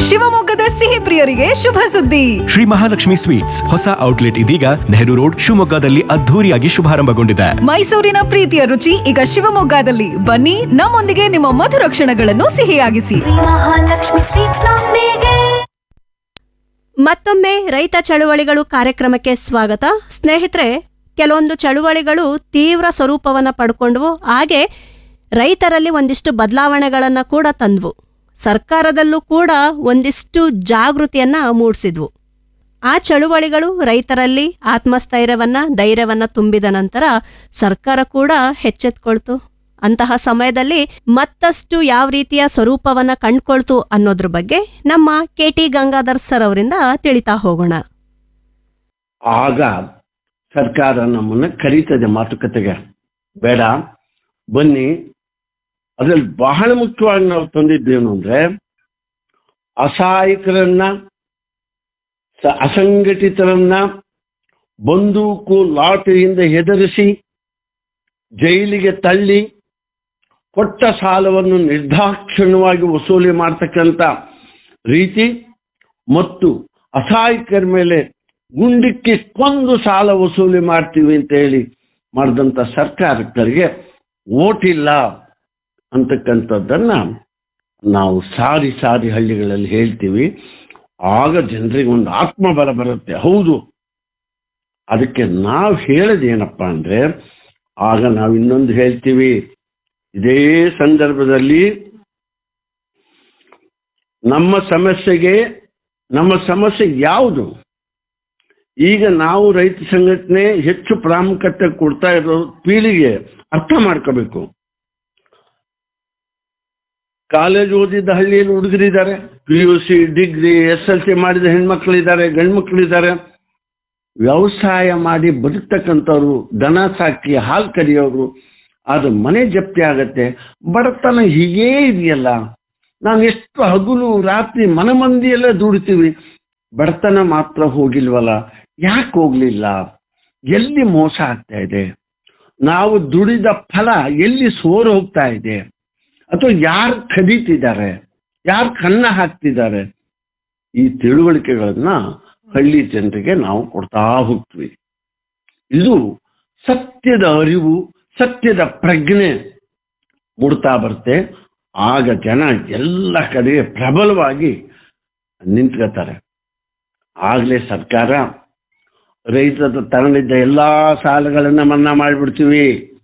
ಶಿವಮೊಗ್ಗದ ಸಿಹಿ ಪ್ರಿಯರಿಗೆ ಶುಭ ಸುದ್ದಿ ಶ್ರೀ ಮಹಾಲಕ್ಷ್ಮಿ ಸ್ವೀಟ್ಸ್ ಹೊಸ ಔಟ್ಲೆಟ್ ಇದೀಗ ನೆಹರು ರೋಡ್ ಶಿವಮೊಗ್ಗದಲ್ಲಿ ಅದ್ಧೂರಿಯಾಗಿ ಶುಭಾರಂಭಗೊಂಡಿದೆ ಮೈಸೂರಿನ ಪ್ರೀತಿಯ ರುಚಿ ಈಗ ಶಿವಮೊಗ್ಗದಲ್ಲಿ ಬನ್ನಿ ನಮ್ಮೊಂದಿಗೆ ನಿಮ್ಮ ಮಧುರ ಕ್ಷಣಗಳನ್ನು ಸಿಹಿಯಾಗಿಸಿ ಮಹಾಲಕ್ಷ್ಮಿ ಸ್ವೀಟ್ಸ್ ನೊಂದಿಗೆ ಮತ್ತೊಮ್ಮೆ ರೈತ ಚಳುವಳಿಗಳು ಕಾರ್ಯಕ್ರಮಕ್ಕೆ ಸ್ವಾಗತ ಸ್ನೇಹಿತರೆ ಕೆಲವೊಂದು ಚಳುವಳಿಗಳು ತೀವ್ರ ಸ್ವರೂಪವನ್ನು ಪಡ್ಕೊಂಡ್ವು ಹಾಗೆ ರೈತರಲ್ಲಿ ಒಂದಿಷ್ಟು ಬದಲಾವಣೆಗಳನ್ನು ಕೂಡ ತಂದ್ವು ಸರ್ಕಾರದಲ್ಲೂ ಕೂಡ ಒಂದಿಷ್ಟು ಜಾಗೃತಿಯನ್ನ ಮೂಡಿಸಿದ್ವು ಆ ಚಳುವಳಿಗಳು ರೈತರಲ್ಲಿ ಆತ್ಮಸ್ಥೈರ್ಯವನ್ನ ಧೈರ್ಯವನ್ನ ತುಂಬಿದ ನಂತರ ಸರ್ಕಾರ ಕೂಡ ಎಚ್ಚೆತ್ಕೊಳ್ತು ಅಂತಹ ಸಮಯದಲ್ಲಿ ಮತ್ತಷ್ಟು ಯಾವ ರೀತಿಯ ಸ್ವರೂಪವನ್ನ ಕಂಡ್ಕೊಳ್ತು ಅನ್ನೋದ್ರ ಬಗ್ಗೆ ನಮ್ಮ ಕೆ ಟಿ ಗಂಗಾಧರ್ ಸರ್ ಅವರಿಂದ ತಿಳಿತಾ ಹೋಗೋಣ ಆಗ ಸರ್ಕಾರ ನಮ್ಮನ್ನ ಕರೀತದೆ ಮಾತುಕತೆಗೆ ಬೇಡ ಬನ್ನಿ ಅದ್ರಲ್ಲಿ ಬಹಳ ಮುಖ್ಯವಾಗಿ ನಾವು ತಂದಿದ್ದೇನು ಅಂದ್ರೆ ಅಸಹಾಯಕರನ್ನ ಸ- ಅಸಂಘಟಿತರನ್ನ ಬಂದೂಕು ಲಾಟರಿಯಿಂದ ಹೆದರಿಸಿ ಜೈಲಿಗೆ ತಳ್ಳಿ ಕೊಟ್ಟ ಸಾಲವನ್ನು ನಿರ್ದಾಕ್ಷಿಣ್ಯವಾಗಿ ವಸೂಲಿ ಮಾಡ್ತಕ್ಕಂಥ ರೀತಿ ಮತ್ತು ಅಸಹಾಯಕರ ಮೇಲೆ ಗುಂಡಿಕ್ಕಿ ಕೊಂದು ಸಾಲ ವಸೂಲಿ ಮಾಡ್ತೀವಿ ಅಂತ ಹೇಳಿ ಮಾಡಿದಂಥ ಸರ್ಕಾರಗಳಿಗೆ ಓಟ್ ಇಲ್ಲ ಅಂತಕ್ಕಂಥದ್ದನ್ನ ನಾವು ಸಾರಿ ಸಾರಿ ಹಳ್ಳಿಗಳಲ್ಲಿ ಹೇಳ್ತೀವಿ ಆಗ ಜನರಿಗೆ ಒಂದು ಆತ್ಮಬಲ ಬರುತ್ತೆ ಹೌದು ಅದಕ್ಕೆ ನಾವು ಹೇಳೋದೇನಪ್ಪ ಅಂದ್ರೆ ಆಗ ನಾವು ಇನ್ನೊಂದು ಹೇಳ್ತೀವಿ ಇದೇ ಸಂದರ್ಭದಲ್ಲಿ ನಮ್ಮ ಸಮಸ್ಯೆಗೆ ನಮ್ಮ ಸಮಸ್ಯೆ ಯಾವುದು ಈಗ ನಾವು ರೈತ ಸಂಘಟನೆ ಹೆಚ್ಚು ಪ್ರಾಮುಖ್ಯತೆ ಕೊಡ್ತಾ ಇರೋ ಪೀಳಿಗೆ ಅರ್ಥ ಮಾಡ್ಕೋಬೇಕು ಕಾಲೇಜ್ ಓದಿದ್ದ ಹಳ್ಳಿಯಲ್ಲಿ ಹುಡುಗರಿದ್ದಾರೆ P U C degree S L C ಮಾಡಿದ ಹೆಣ್ಮಕ್ಳಿದ್ದಾರೆ ಗಂಡು ಮಕ್ಕಳಿದ್ದಾರೆ ವ್ಯವಸಾಯ ಮಾಡಿ ಬದುಕ್ತಕ್ಕಂಥವ್ರು ದನ ಸಾಕಿ ಹಾಲು ಕರಿಯೋರು ಅದು ಮನೆ ಜಪ್ತಿ ಆಗತ್ತೆ ಬಡತನ ಹೀಗೇ ಇದೆಯಲ್ಲ ನಾವು ಎಷ್ಟು ಹಗಲು ರಾತ್ರಿ ಮನ ಮಂದಿಯೆಲ್ಲ ದುಡಿತೀವಿ ಬಡತನ ಮಾತ್ರ ಹೋಗಿಲ್ವಲ್ಲ ಯಾಕೆ ಹೋಗ್ಲಿಲ್ಲ ಎಲ್ಲಿ ಮೋಸ ಆಗ್ತಾ ಇದೆ ನಾವು ದುಡಿದ ಫಲ ಎಲ್ಲಿ ಸೋರು ಹೋಗ್ತಾ ಇದೆ ಅಥವಾ ಯಾರು ಖರೀತಿದ್ದಾರೆ ಯಾರು ಕನ್ನ ಹಾಕ್ತಿದ್ದಾರೆ ಈ ತಿಳುವಳಿಕೆಗಳನ್ನ ಹಳ್ಳಿ ಜನರಿಗೆ ನಾವು ಕೊಡ್ತಾ ಹೋಗ್ತೀವಿ ಇದು ಸತ್ಯದ ಅರಿವು ಸತ್ಯದ ಪ್ರಜ್ಞೆ ಮೂಡ್ತಾ ಬರುತ್ತೆ ಆಗ ಜನ ಎಲ್ಲ ಕಡೆಗೆ ಪ್ರಬಲವಾಗಿ ನಿಂತ್ಕೋತಾರೆ ಆಗ್ಲೇ ಸರ್ಕಾರ ರೈತರ ತಗೊಂಡಿದ್ದ ಎಲ್ಲಾ ಸಾಲಗಳನ್ನ ಮನ್ನಾ ಮಾಡಿಬಿಡ್ತೀವಿ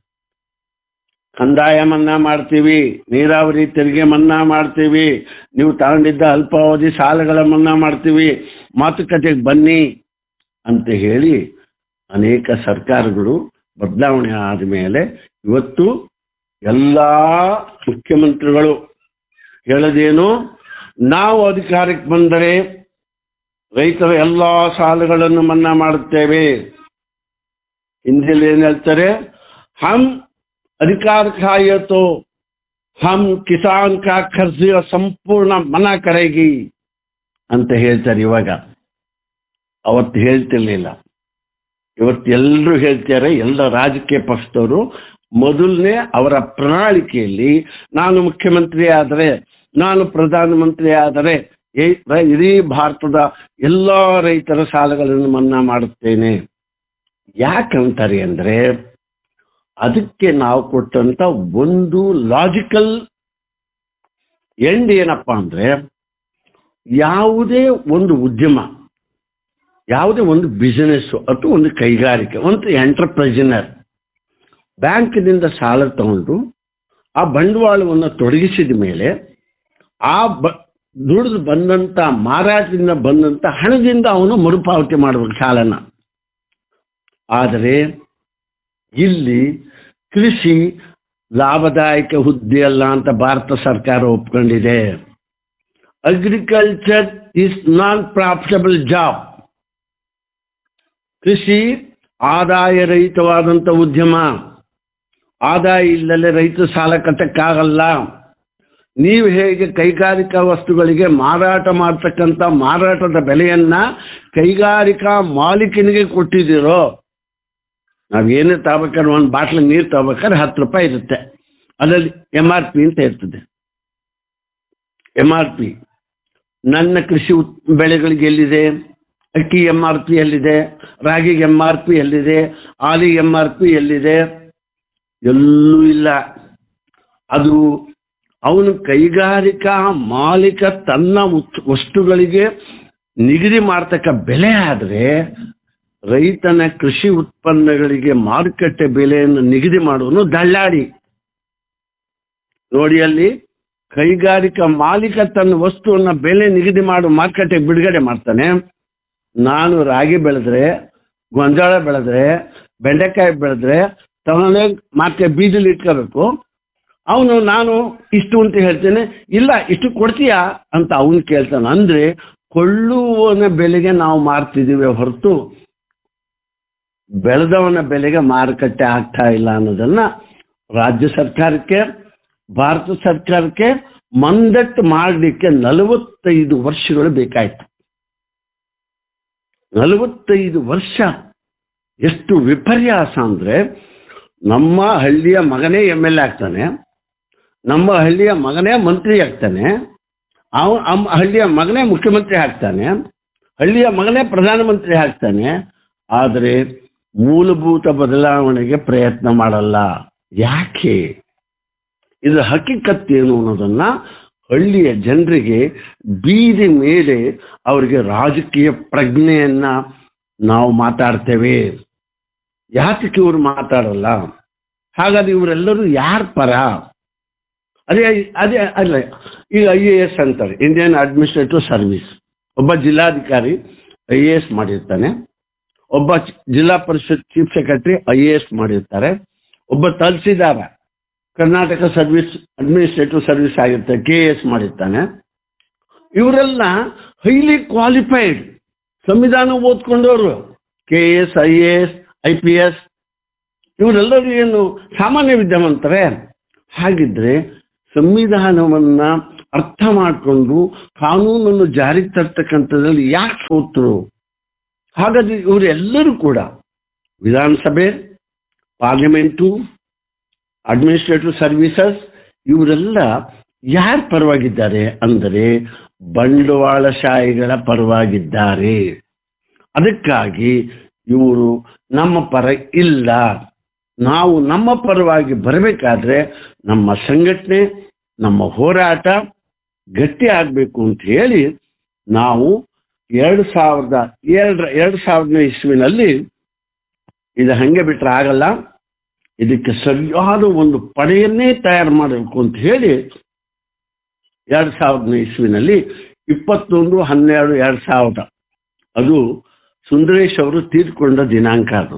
ಕಂದಾಯ ಮನ್ನಾ ಮಾಡ್ತೀವಿ ನೀರಾವರಿ ತೆರಿಗೆ ಮನ್ನಾ ಮಾಡ್ತೀವಿ ನೀವು ತಗೊಂಡಿದ್ದ ಅಲ್ಪಾವಧಿ ಸಾಲಗಳ ಮನ್ನಾ ಮಾಡ್ತೀವಿ ಮಾತುಕತೆಗೆ ಬನ್ನಿ ಅಂತ ಹೇಳಿ ಅನೇಕ ಸರ್ಕಾರಗಳು ಬದಲಾವಣೆ ಆದ ಮೇಲೆ ಇವತ್ತು ಎಲ್ಲ ಮುಖ್ಯಮಂತ್ರಿಗಳು ಹೇಳೋದೇನು ನಾವು ಅಧಿಕಾರಕ್ಕೆ ಬಂದರೆ ರೈತರ ಎಲ್ಲಾ ಸಾಲಗಳನ್ನು ಮನ್ನಾ ಮಾಡುತ್ತೇವೆ ಹಿಂದಿಯಲ್ಲಿ ಏನ್ ಹೇಳ್ತಾರೆ ಹಮ್ अधिकार खाए तो हम ಕಿಸಾನ್ ಕಾ ಖರ್ಚ ಸಂಪೂರ್ಣ ಮನಾ ಕರೆಗಿ ಅಂತ ಹೇಳ್ತಾರೆ ಇವಾಗ ಅವತ್ತು ಹೇಳ್ತಿರ್ಲಿಲ್ಲ ಇವತ್ತು ಎಲ್ಲರೂ ಹೇಳ್ತಾರೆ ಎಲ್ಲ ರಾಜಕೀಯ ಪಕ್ಷದವರು ಮೊದಲನೇ ಅವರ ಪ್ರಣಾಳಿಕೆಯಲ್ಲಿ ನಾನು ಮುಖ್ಯಮಂತ್ರಿ ಆದರೆ ನಾನು ಪ್ರಧಾನಮಂತ್ರಿ ಆದರೆ ಏ- ರ- ಇಡೀ ಭಾರತದ ಎಲ್ಲ ರೈತರ ಸಾಲಗಳನ್ನು ಮನ್ನಾ ಮಾಡುತ್ತೇನೆ ಯಾಕಂತಾರೆ ಅಂದ್ರೆ ಅದಕ್ಕೆ ನಾವು ಕೊಟ್ಟಂತ ಒಂದು ಲಾಜಿಕಲ್ ಎಂಡ್ ಏನಪ್ಪ ಅಂದ್ರೆ ಯಾವುದೇ ಒಂದು ಉದ್ಯಮ ಯಾವುದೇ ಒಂದು ಬಿಸಿನೆಸ್ ಅಥವಾ ಒಂದು ಕೈಗಾರಿಕೆ ಒಂದು ಎಂಟರ್ಪ್ರೈಸಿನರ್ ಬ್ಯಾಂಕ್ನಿಂದ ಸಾಲ ತಗೊಂಡು ಆ ಬಂಡವಾಳವನ್ನು ತೊಡಗಿಸಿದ ಮೇಲೆ ಆ ಬ ದುಡಿದು ಬಂದಂತ ಮಾರಾಟದಿಂದ ಬಂದಂತ ಹಣದಿಂದ ಅವನು ಮರುಪಾವತಿ ಮಾಡಬೇಕು ಸಾಲನ ಆದರೆ ಇಲ್ಲಿ ಕೃಷಿ ಲಾಭದಾಯಕ ಹುದ್ದೆ ಅಲ್ಲ ಅಂತ ಭಾರತ ಸರ್ಕಾರ ಒಪ್ಕೊಂಡಿದೆ agriculture is non profitable job ಕೃಷಿ ಆದಾಯ ರಹಿತವಾದಂತ ಉದ್ಯಮ ಆದಾಯ ಇಲ್ಲದೆ ರೈತ ಸಾಲ ಕಟ್ಟಕ್ಕಾಗಲ್ಲ ನೀವು ಹೇಗೆ ಕೈಗಾರಿಕಾ ವಸ್ತುಗಳಿಗೆ ಮಾರಾಟ ಮಾಡ್ತಕ್ಕಂಥ ಮಾರಾಟದ ಬೆಲೆಯನ್ನ ಕೈಗಾರಿಕಾ ಮಾಲೀಕನಿಗೆ ಕೊಟ್ಟಿದ್ದೀರೋ ನಾವ್ ಏನೇ ತಗೋಬೇಕಾದ್ರೆ ಒಂದು ಬಾಟ್ಲ್ ನೀರು ತಗೋಬೇಕಾದ್ರೆ ಹತ್ತು ರೂಪಾಯಿ ಇರುತ್ತೆ ಅದರಲ್ಲಿ ಎಂ ಆರ್ ಪಿ ಅಂತ ಇರ್ತದೆ ಎಂ ಆರ್ ಪಿ ನನ್ನ ಕೃಷಿ ಉತ್- ಬೆಳೆಗಳಿಗೆ ಎಲ್ಲಿದೆ ಅಕ್ಕಿ ಎಂ ಆರ್ ಪಿ ಎಲ್ಲಿದೆ ರಾಗಿಗೆ ಎಂ ಆರ್ ಪಿ ಎಲ್ಲಿದೆ ಆಲಿ ಎಂ ಆರ್ ಪಿ ಎಲ್ಲಿದೆ ಎಲ್ಲೂ ಇಲ್ಲ ಅದು ಅವನು ಕೈಗಾರಿಕಾ ಮಾಲೀಕ ತನ್ನ ಉತ್- ವಸ್ತುಗಳಿಗೆ ನಿಗದಿ ಮಾಡ್ತಕ್ಕ ಬೆಲೆ ಆದ್ರೆ ರೈತನ ಕೃಷಿ ಉತ್ಪನ್ನಗಳಿಗೆ ಮಾರುಕಟ್ಟೆ ಬೆಲೆಯನ್ನು ನಿಗದಿ ಮಾಡುವನು ದಳ್ಳಾಳಿ ನೋಡಿ ಅಲ್ಲಿ ಕೈಗಾರಿಕಾ ಮಾಲೀಕ ತನ್ನ ವಸ್ತುವನ್ನ ಬೆಲೆ ನಿಗದಿ ಮಾಡು ಮಾರುಕಟ್ಟೆಗೆ ಬಿಡುಗಡೆ ಮಾಡ್ತಾನೆ ನಾನು ರಾಗಿ ಬೆಳೆದ್ರೆ ಗೊಂಜಾಳ ಬೆಳೆದ್ರೆ ಬೆಂಡೆಕಾಯಿ ಬೆಳೆದ್ರೆ ತಗೊಂಡೇ ಮಾರ್ಕೆಟ್ ಬೀದಿಲಿ ಇಟ್ಕೋಬೇಕು ಅವನು ನಾನು ಇಷ್ಟು ಅಂತ ಹೇಳ್ತೇನೆ ಇಲ್ಲ ಇಷ್ಟು ಕೊಡ್ತೀಯಾ ಅಂತ ಅವನು ಕೇಳ್ತಾನೆ ಅಂದ್ರೆ ಕೊಳ್ಳುವವನ ಬೆಲೆಗೆ ನಾವು ಮಾರ್ತಿದ್ದೀವಿ ಹೊರತು ಬೆಳೆದವನ ಬೆಲೆಗೆ ಮಾರುಕಟ್ಟೆ ಆಗ್ತಾ ಇಲ್ಲ ಅನ್ನೋದನ್ನ ರಾಜ್ಯ ಸರ್ಕಾರಕ್ಕೆ ಭಾರತ ಸರ್ಕಾರಕ್ಕೆ ಮಂದಟ್ಟು ಮಾಡಲಿಕ್ಕೆ ನಲವತ್ತೈದು ವರ್ಷಗಳು ಬೇಕಾಯ್ತು ನಲವತ್ತೈದು ವರ್ಷ ಎಷ್ಟು ವಿಪರ್ಯಾಸ ಅಂದ್ರೆ ನಮ್ಮ ಹಳ್ಳಿಯ ಮಗನೇ ಎಮ್ ಎಲ್ ಎ ಆಗ್ತಾನೆ ನಮ್ಮ ಹಳ್ಳಿಯ ಮಗನೇ ಮಂತ್ರಿ ಆಗ್ತಾನೆ ಅವ ಅಮ್- ಹಳ್ಳಿಯ ಮಗನೇ ಮುಖ್ಯಮಂತ್ರಿ ಆಗ್ತಾನೆ ಹಳ್ಳಿಯ ಮಗನೇ ಪ್ರಧಾನಮಂತ್ರಿ ಆಗ್ತಾನೆ ಆದರೆ ಮೂಲಭೂತ ಬದಲಾವಣೆಗೆ ಪ್ರಯತ್ನ ಮಾಡಲ್ಲ ಯಾಕೆ ಇದು ಹಕ್ಕಿಕತ್ತೇನು ಅನ್ನೋದನ್ನ ಹಳ್ಳಿಯ ಜನರಿಗೆ ಬೀದಿ ಮೇಲೆ ಅವರಿಗೆ ರಾಜಕೀಯ ಪ್ರಜ್ಞೆಯನ್ನ ನಾವು ಮಾತಾಡ್ತೇವೆ ಯಾತಕ್ಕೆ ಇವರು ಮಾತಾಡಲ್ಲ ಹಾಗಾದ್ರೆ ಇವರೆಲ್ಲರೂ ಯಾರ ಪರ ಅದೇ ಅದೇ ಅಲ್ಲ ಈಗ ಐ ಎ ಎಸ್ ಅಂತಾರೆ ಇಂಡಿಯನ್ ಅಡ್ಮಿನಿಸ್ಟ್ರೇಟಿವ್ ಸರ್ವಿಸ್ ಒಬ್ಬ ಜಿಲ್ಲಾಧಿಕಾರಿ ಐ ಎ ಎಸ್ ಮಾಡಿರ್ತಾನೆ ಒಬ್ಬ ಚಿ- ಜಿಲ್ಲಾ ಪರಿಷತ್ chief secretary I A S ಮಾಡಿರ್ತಾರೆ ಒಬ್ಬ ತಹಸೀಲ್ದಾರ ಕರ್ನಾಟಕ ಸರ್ವಿಸ್ ಅಡ್ಮಿನಿಸ್ಟ್ರೇಟಿವ್ ಸರ್ವಿಸ್ ಆಗಿರ್ತಾರೆ ಕೆ ಎಸ್ ಮಾಡಿರ್ತಾನೆ ಇವರೆಲ್ಲ ಹೈಲಿ ಕ್ವಾಲಿಫೈಡ್ ಸಂವಿಧಾನ ಓದ್ಕೊಂಡವರು K S I A S I P S ಇವರೆಲ್ಲರೂ ಏನು ಸಾಮಾನ್ಯ ವಿದ್ಯಾವಂತರೇ ಹಾಗಿದ್ರೆ ಸಂವಿಧಾನವನ್ನ ಅರ್ಥ ಮಾಡಿಕೊಂಡು ಕಾನೂನನ್ನು ಜಾರಿಗೆ ತರ್ತಕ್ಕಂಥದ್ರಲ್ಲಿ ಯಾಕೆ ಸೋತರು ಹಾಗಾದ್ರೆ ಇವರೆಲ್ಲರೂ ಕೂಡ ವಿಧಾನಸಭೆ ಪಾರ್ಲಿಮೆಂಟು ಅಡ್ಮಿನಿಸ್ಟ್ರೇಟಿವ್ ಸರ್ವಿಸಸ್ ಇವರೆಲ್ಲ ಯಾರ ಪರವಾಗಿದ್ದಾರೆ ಅಂದರೆ ಬಂಡವಾಳಶಾಹಿಗಳ ಪರವಾಗಿದ್ದಾರೆ ಅದಕ್ಕಾಗಿ ಇವರು ನಮ್ಮ ಪರ ಇಲ್ಲ ನಾವು ನಮ್ಮ ಪರವಾಗಿ ಬರಬೇಕಾದ್ರೆ ನಮ್ಮ ಸಂಘಟನೆ ನಮ್ಮ ಹೋರಾಟ ಗಟ್ಟಿ ಆಗಬೇಕು ಅಂತ ಹೇಳಿ ನಾವು ಎರಡು ಸಾವಿರದ ಎರಡರ ಎರಡು ಸಾವಿರನೇ ಇಸ್ವಿನಲ್ಲಿ ಇದು ಹಂಗೆ ಬಿಟ್ರೆ ಆಗಲ್ಲ ಇದಕ್ಕೆ ಸರಿಯಾದ ಒಂದು ಪಡೆಯನ್ನೇ ತಯಾರು ಮಾಡಬೇಕು ಅಂತ ಹೇಳಿ ಎರಡು ಸಾವಿರನೇ ಇಸ್ವಿನಲ್ಲಿ ಇಪ್ಪತ್ತೊಂದು ಹನ್ನೆರಡು ಎರಡು ಸಾವಿರದ ಅದು ಸುಂದರೇಶ್ ಅವರು ತೀರ್ಕೊಂಡ ದಿನಾಂಕ ಅದು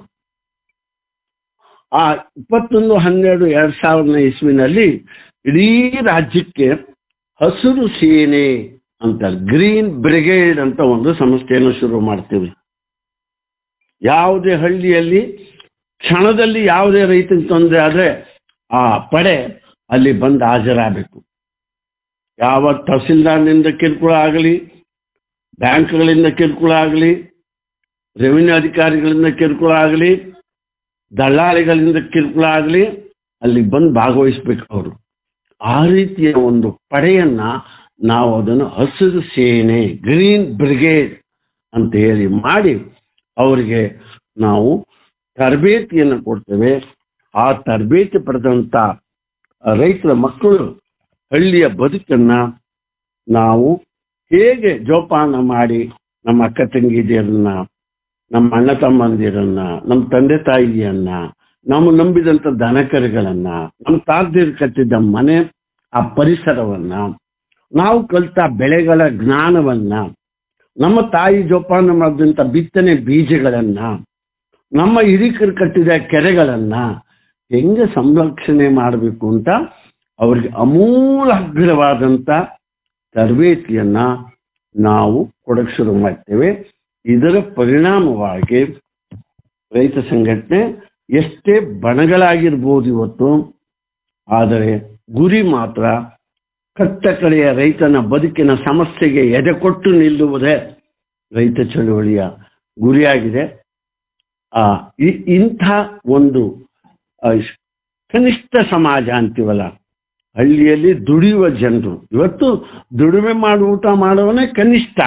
ಆ ಇಪ್ಪತ್ತೊಂದು ಹನ್ನೆರಡು ಎರಡ್ ಸಾವಿರನೇ ಇಸ್ವಿನಲ್ಲಿ ಇಡೀ ರಾಜ್ಯಕ್ಕೆ ಹಸಿರು ಸೇನೆ ಅಂತ ಗ್ರೀನ್ ಬ್ರಿಗೇಡ್ ಅಂತ ಒಂದು ಸಂಸ್ಥೆಯನ್ನು ಶುರು ಮಾಡ್ತೀವಿ ಯಾವುದೇ ಹಳ್ಳಿಯಲ್ಲಿ ಕ್ಷಣದಲ್ಲಿ ಯಾವುದೇ ರೈತನಿಗೆ ತೊಂದರೆ ಆದ್ರೆ ಆ ಪಡೆ ಅಲ್ಲಿ ಬಂದು ಹಾಜರಾಗಬೇಕು ಯಾವ ತಹಸೀಲ್ದಾರ್ನಿಂದ ಕಿರುಕುಳ ಆಗಲಿ ಬ್ಯಾಂಕ್ಗಳಿಂದ ಕಿರುಕುಳ ಆಗಲಿ ರೆವಿನ್ಯೂ ಅಧಿಕಾರಿಗಳಿಂದ ಕಿರುಕುಳ ಆಗಲಿ ದಳ್ಳಾಳಿಗಳಿಂದ ಕಿರುಕುಳ ಆಗಲಿ ಅಲ್ಲಿ ಬಂದು ಭಾಗವಹಿಸ್ಬೇಕು ಅವರು ಆ ರೀತಿಯ ಒಂದು ಪಡೆಯನ್ನ ನಾವು ಅದನ್ನು ಹಸಿರು ಸೇನೆ ಗ್ರೀನ್ ಬ್ರಿಗೇಡ್ ಅಂತ ಹೇಳಿ ಮಾಡಿ ಅವರಿಗೆ ನಾವು ತರಬೇತಿಯನ್ನು ಕೊಡ್ತೇವೆ ಆ ತರಬೇತಿ ಪಡೆದಂತ ರೈತರ ಮಕ್ಕಳು ಹಳ್ಳಿಯ ಬದುಕನ್ನ ನಾವು ಹೇಗೆ ಜೋಪಾನ ಮಾಡಿ ನಮ್ಮ ಅಕ್ಕ ತಂಗಿದಿಯರನ್ನ ನಮ್ಮ ಅಣ್ಣ ತಮ್ಮಂದಿರನ್ನ ನಮ್ಮ ತಂದೆ ತಾಯಿಯನ್ನ ನಾವು ನಂಬಿದಂತ ದನಕರುಗಳನ್ನ ನಮ್ಮ ತಾರ್ದಿರ್ ಕಟ್ಟಿದ್ದ ಮನೆ ಆ ಪರಿಸರವನ್ನ ನಾವು ಕಲಿತ ಬೆಳೆಗಳ ಜ್ಞಾನವನ್ನ ನಮ್ಮ ತಾಯಿ ಜೋಪಾನ ಮಾಡಿದಂತ ಬಿತ್ತನೆ ಬೀಜಗಳನ್ನ ನಮ್ಮ ಹಿರಿಕರು ಕಟ್ಟಿದ ಕೆರೆಗಳನ್ನ ಹೆಂಗೆ ಸಂರಕ್ಷಣೆ ಮಾಡಬೇಕು ಅಂತ ಅವ್ರಿಗೆ ಅಮೂಲಾಗ್ರವಾದಂತ ತರಬೇತಿಯನ್ನ ನಾವು ಕೊಡಕ್ಕೆ ಶುರು ಮಾಡ್ತೇವೆ ಇದರ ಪರಿಣಾಮವಾಗಿ ರೈತ ಸಂಘಟನೆ ಎಷ್ಟೇ ಬಣಗಳಾಗಿರ್ಬೋದು ಇವತ್ತು ಆದರೆ ಗುರಿ ಮಾತ್ರ ಕಟ್ಟ ಕಡೆಯ ರೈತನ ಬದುಕಿನ ಸಮಸ್ಯೆಗೆ ಎದೆ ಕೊಟ್ಟು ನಿಲ್ಲುವುದೇ ರೈತ ಚಳುವಳಿಯ ಗುರಿಯಾಗಿದೆ ಆ ಇ- ಇಂಥ ಒಂದು ಆ, ಕನಿಷ್ಠ ಸಮಾಜ ಅಂತೀವಲ್ಲ ಹಳ್ಳಿಯಲ್ಲಿ ದುಡಿಯುವ ಜನರು ಇವತ್ತು ದುಡಿಮೆ ಮಾಡಿ ಊಟ ಮಾಡುವನೇ ಕನಿಷ್ಠ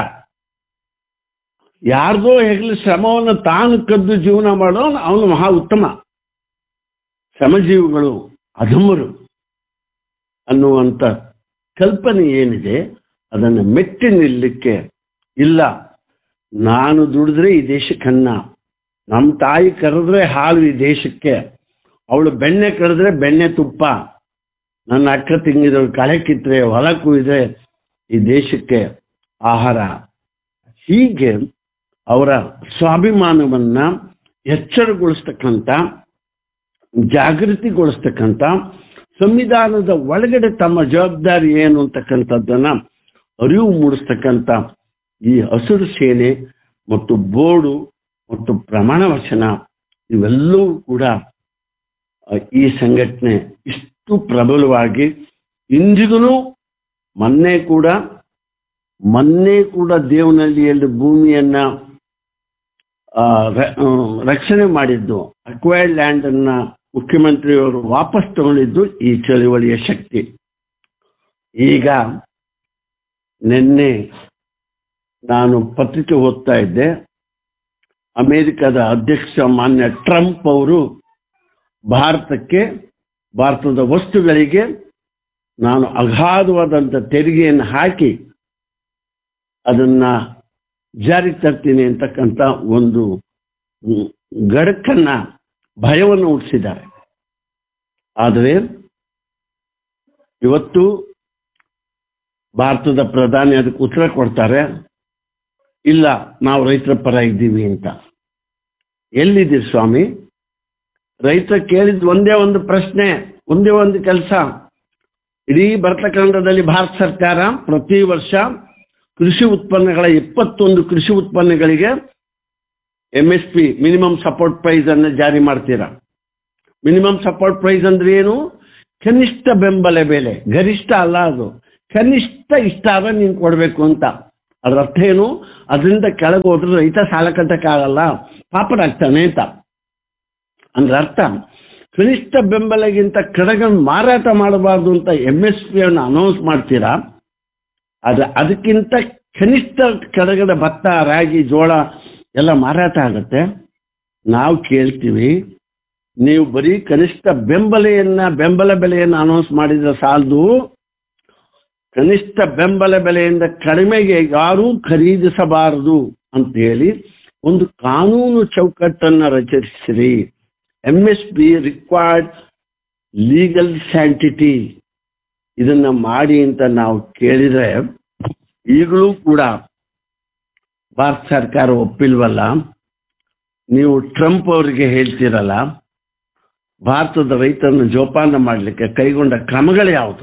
ಯಾರ್ದೋ ಹೆಗಲು ಶ್ರಮವನ್ನು ತಾನು ಕದ್ದು ಜೀವನ ಮಾಡೋನು ಅವನು ಮಹಾ ಉತ್ತಮ ಶ್ರಮಜೀವಿಗಳು ಅಧಮರು ಅನ್ನುವಂಥ ಕಲ್ಪನೆ ಏನಿದೆ ಅದನ್ನು ಮೆಟ್ಟಿ ನಿಲ್ಲಕ್ಕೆ ಇಲ್ಲ ನಾನು ದುಡಿದ್ರೆ ಈ ದೇಶಕ್ಕನ್ನ ನಮ್ಮ ತಾಯಿ ಕರೆದ್ರೆ ಹಾಲು ಈ ದೇಶಕ್ಕೆ ಅವಳು ಬೆಣ್ಣೆ ಕರೆದ್ರೆ ಬೆಣ್ಣೆ ತುಪ್ಪ ನನ್ನ ಅಕ್ಕ ತಿಂಗಿದ್ರು ಕಳೆ ಕಿತ್ತರೆ ಹೊಲ ಕುಯ್ದ್ರೆ ಈ ದೇಶಕ್ಕೆ ಆಹಾರ ಹೀಗೆ ಅವರ ಸ್ವಾಭಿಮಾನವನ್ನ ಎಚ್ಚರಗೊಳಿಸ್ತಕ್ಕಂಥ ಜಾಗೃತಿಗೊಳಿಸ್ತಕ್ಕಂಥ ಸಂವಿಧಾನದ ಒಳಗಡೆ ತಮ್ಮ ಜವಾಬ್ದಾರಿ ಏನು ಅಂತಕ್ಕಂಥದ್ದನ್ನ ಅರಿವು ಮೂಡಿಸ್ತಕ್ಕಂಥ ಈ ಹಸಿರು ಸೇನೆ ಮತ್ತು ಬೋರ್ಡು ಮತ್ತು ಪ್ರಮಾಣ ವಚನ ಇವೆಲ್ಲವೂ ಕೂಡ ಆ, ಈ ಸಂಘಟನೆ ಇಷ್ಟು ಪ್ರಬಲವಾಗಿ ಇಂದಿಗೂ ಮೊನ್ನೆ ಕೂಡ ಮೊನ್ನೆ ಕೂಡ ದೇವನಹಳ್ಳಿಯಲ್ಲಿ ಭೂಮಿಯನ್ನ ಆ, ರ- ಆ, ರಕ್ಷಣೆ ಮಾಡಿದ್ದು ಅಕ್ವೈರ್ಡ್ ಲ್ಯಾಂಡ್ ಅನ್ನ ಮುಖ್ಯಮಂತ್ರಿಯವರು ವಾಪಸ್ ತಗೊಂಡಿದ್ದು ಈ ಚಳವಳಿಯ ಶಕ್ತಿ ಈಗ ನಿನ್ನೆ ನಾನು ಪತ್ರಿಕೆ ಓದ್ತಾ ಇದ್ದೆ ಅಮೆರಿಕದ ಅಧ್ಯಕ್ಷ ಮಾನ್ಯ ಟ್ರಂಪ್ ಅವರು ಭಾರತಕ್ಕೆ ಭಾರತದ ವಸ್ತುಗಳಿಗೆ ನಾನು ಅಗಾಧವಾದಂಥ ತೆರಿಗೆಯನ್ನು ಹಾಕಿ ಅದನ್ನ ಜಾರಿಗೆ ತರ್ತೀನಿ ಅಂತಕ್ಕಂಥ ಒಂದು ಹ್ಮ್, ಗಡಕನ್ನ ಭಯವನ್ನು ಹುಟ್ಟಿಸಿದ್ದಾರೆ ಆದರೆ ಇವತ್ತು ಭಾರತದ ಪ್ರಧಾನಿ ಅದಕ್ಕೆ ಉತ್ತರ ಕೊಡ್ತಾರೆ ಇಲ್ಲ ನಾವು ರೈತರ ಪರ ಇದ್ದೀವಿ ಅಂತ ಎಲ್ಲಿದ್ದೀರಿ ಸ್ವಾಮಿ ರೈತ ಕೇಳಿದ ಒಂದೇ ಒಂದು ಪ್ರಶ್ನೆ ಒಂದೇ ಒಂದು ಕೆಲಸ ಇಡೀ ಭರತಖಂಡದಲ್ಲಿ ಭಾರತ ಸರ್ಕಾರ ಪ್ರತಿ ವರ್ಷ ಕೃಷಿ ಉತ್ಪನ್ನಗಳ ಇಪ್ಪತ್ತೊಂದು ಕೃಷಿ ಉತ್ಪನ್ನಗಳಿಗೆ M S P minimum support price ಅನ್ನು ಜಾರಿ ಮಾಡ್ತೀರಾ ಮಿನಿಮಮ್ ಸಪೋರ್ಟ್ ಪ್ರೈಸ್ ಅಂದ್ರೆ ಏನು ಕನಿಷ್ಠ ಬೆಂಬಲ ಬೆಲೆ ಗರಿಷ್ಠ ಅಲ್ಲ ಅದು ಕನಿಷ್ಠ ಇಷ್ಟ ಆದ್ರೆ ನೀನು ಕೊಡಬೇಕು ಅಂತ ಅದ್ರ ಅರ್ಥ ಏನು ಅದರಿಂದ ಕೆಳಗೆ ಹೋದ್ರೆ ರೈತ ಸಾಲ ಕಟ್ಟಕ್ಕಾಗಲ್ಲ ಪಾಪರಾಗ್ತಾನೆ ಅಂತ ಅಂದ್ರೆ ಅರ್ಥ ಕನಿಷ್ಠ ಬೆಂಬಲಗಿಂತ ಕೆಳಗೆ ಮಾರಾಟ ಮಾಡಬಾರ್ದು ಅಂತ ಎಂ ಎಸ್ ಪಿ ಅನ್ನು ಅನೌನ್ಸ್ ಮಾಡ್ತೀರಾ ಅದು ಅದಕ್ಕಿಂತ ಕನಿಷ್ಠ ಕೆಳಗಡೆ ಭತ್ತ ರಾಗಿ ಜೋಳ ಎಲ್ಲ ಮಾರಾಟ ಆಗುತ್ತೆ ನಾವು ಕೇಳ್ತೀವಿ ನೀವು ಬರೀ ಕನಿಷ್ಠ ಬೆಂಬಲೆಯನ್ನ ಬೆಂಬಲ ಬೆಲೆಯನ್ನು ಅನೌನ್ಸ್ ಮಾಡಿದ್ರೆ ಸಾಲದು ಕನಿಷ್ಠ ಬೆಂಬಲ ಬೆಲೆಯಿಂದ ಕಡಿಮೆಗೆ ಯಾರೂ ಖರೀದಿಸಬಾರದು ಅಂತ ಹೇಳಿ ಒಂದು ಕಾನೂನು ಚೌಕಟ್ಟನ್ನು ರಚಿಸಿರಿ M S P required legal sanctity ಇದನ್ನ ಮಾಡಿ ಅಂತ ನಾವು ಕೇಳಿದ್ರೆ ಈಗಲೂ ಕೂಡ ಭಾರತ ಸರ್ಕಾರ ಒಪ್ಪಿಲ್ವಲ್ಲ ನೀವು ಟ್ರಂಪ್ ಅವರಿಗೆ ಹೇಳ್ತೀರಲ್ಲ ಭಾರತದ ರೈತರನ್ನು ಜೋಪಾನ ಮಾಡಲಿಕ್ಕೆ ಕೈಗೊಂಡ ಕ್ರಮಗಳು ಯಾವುದು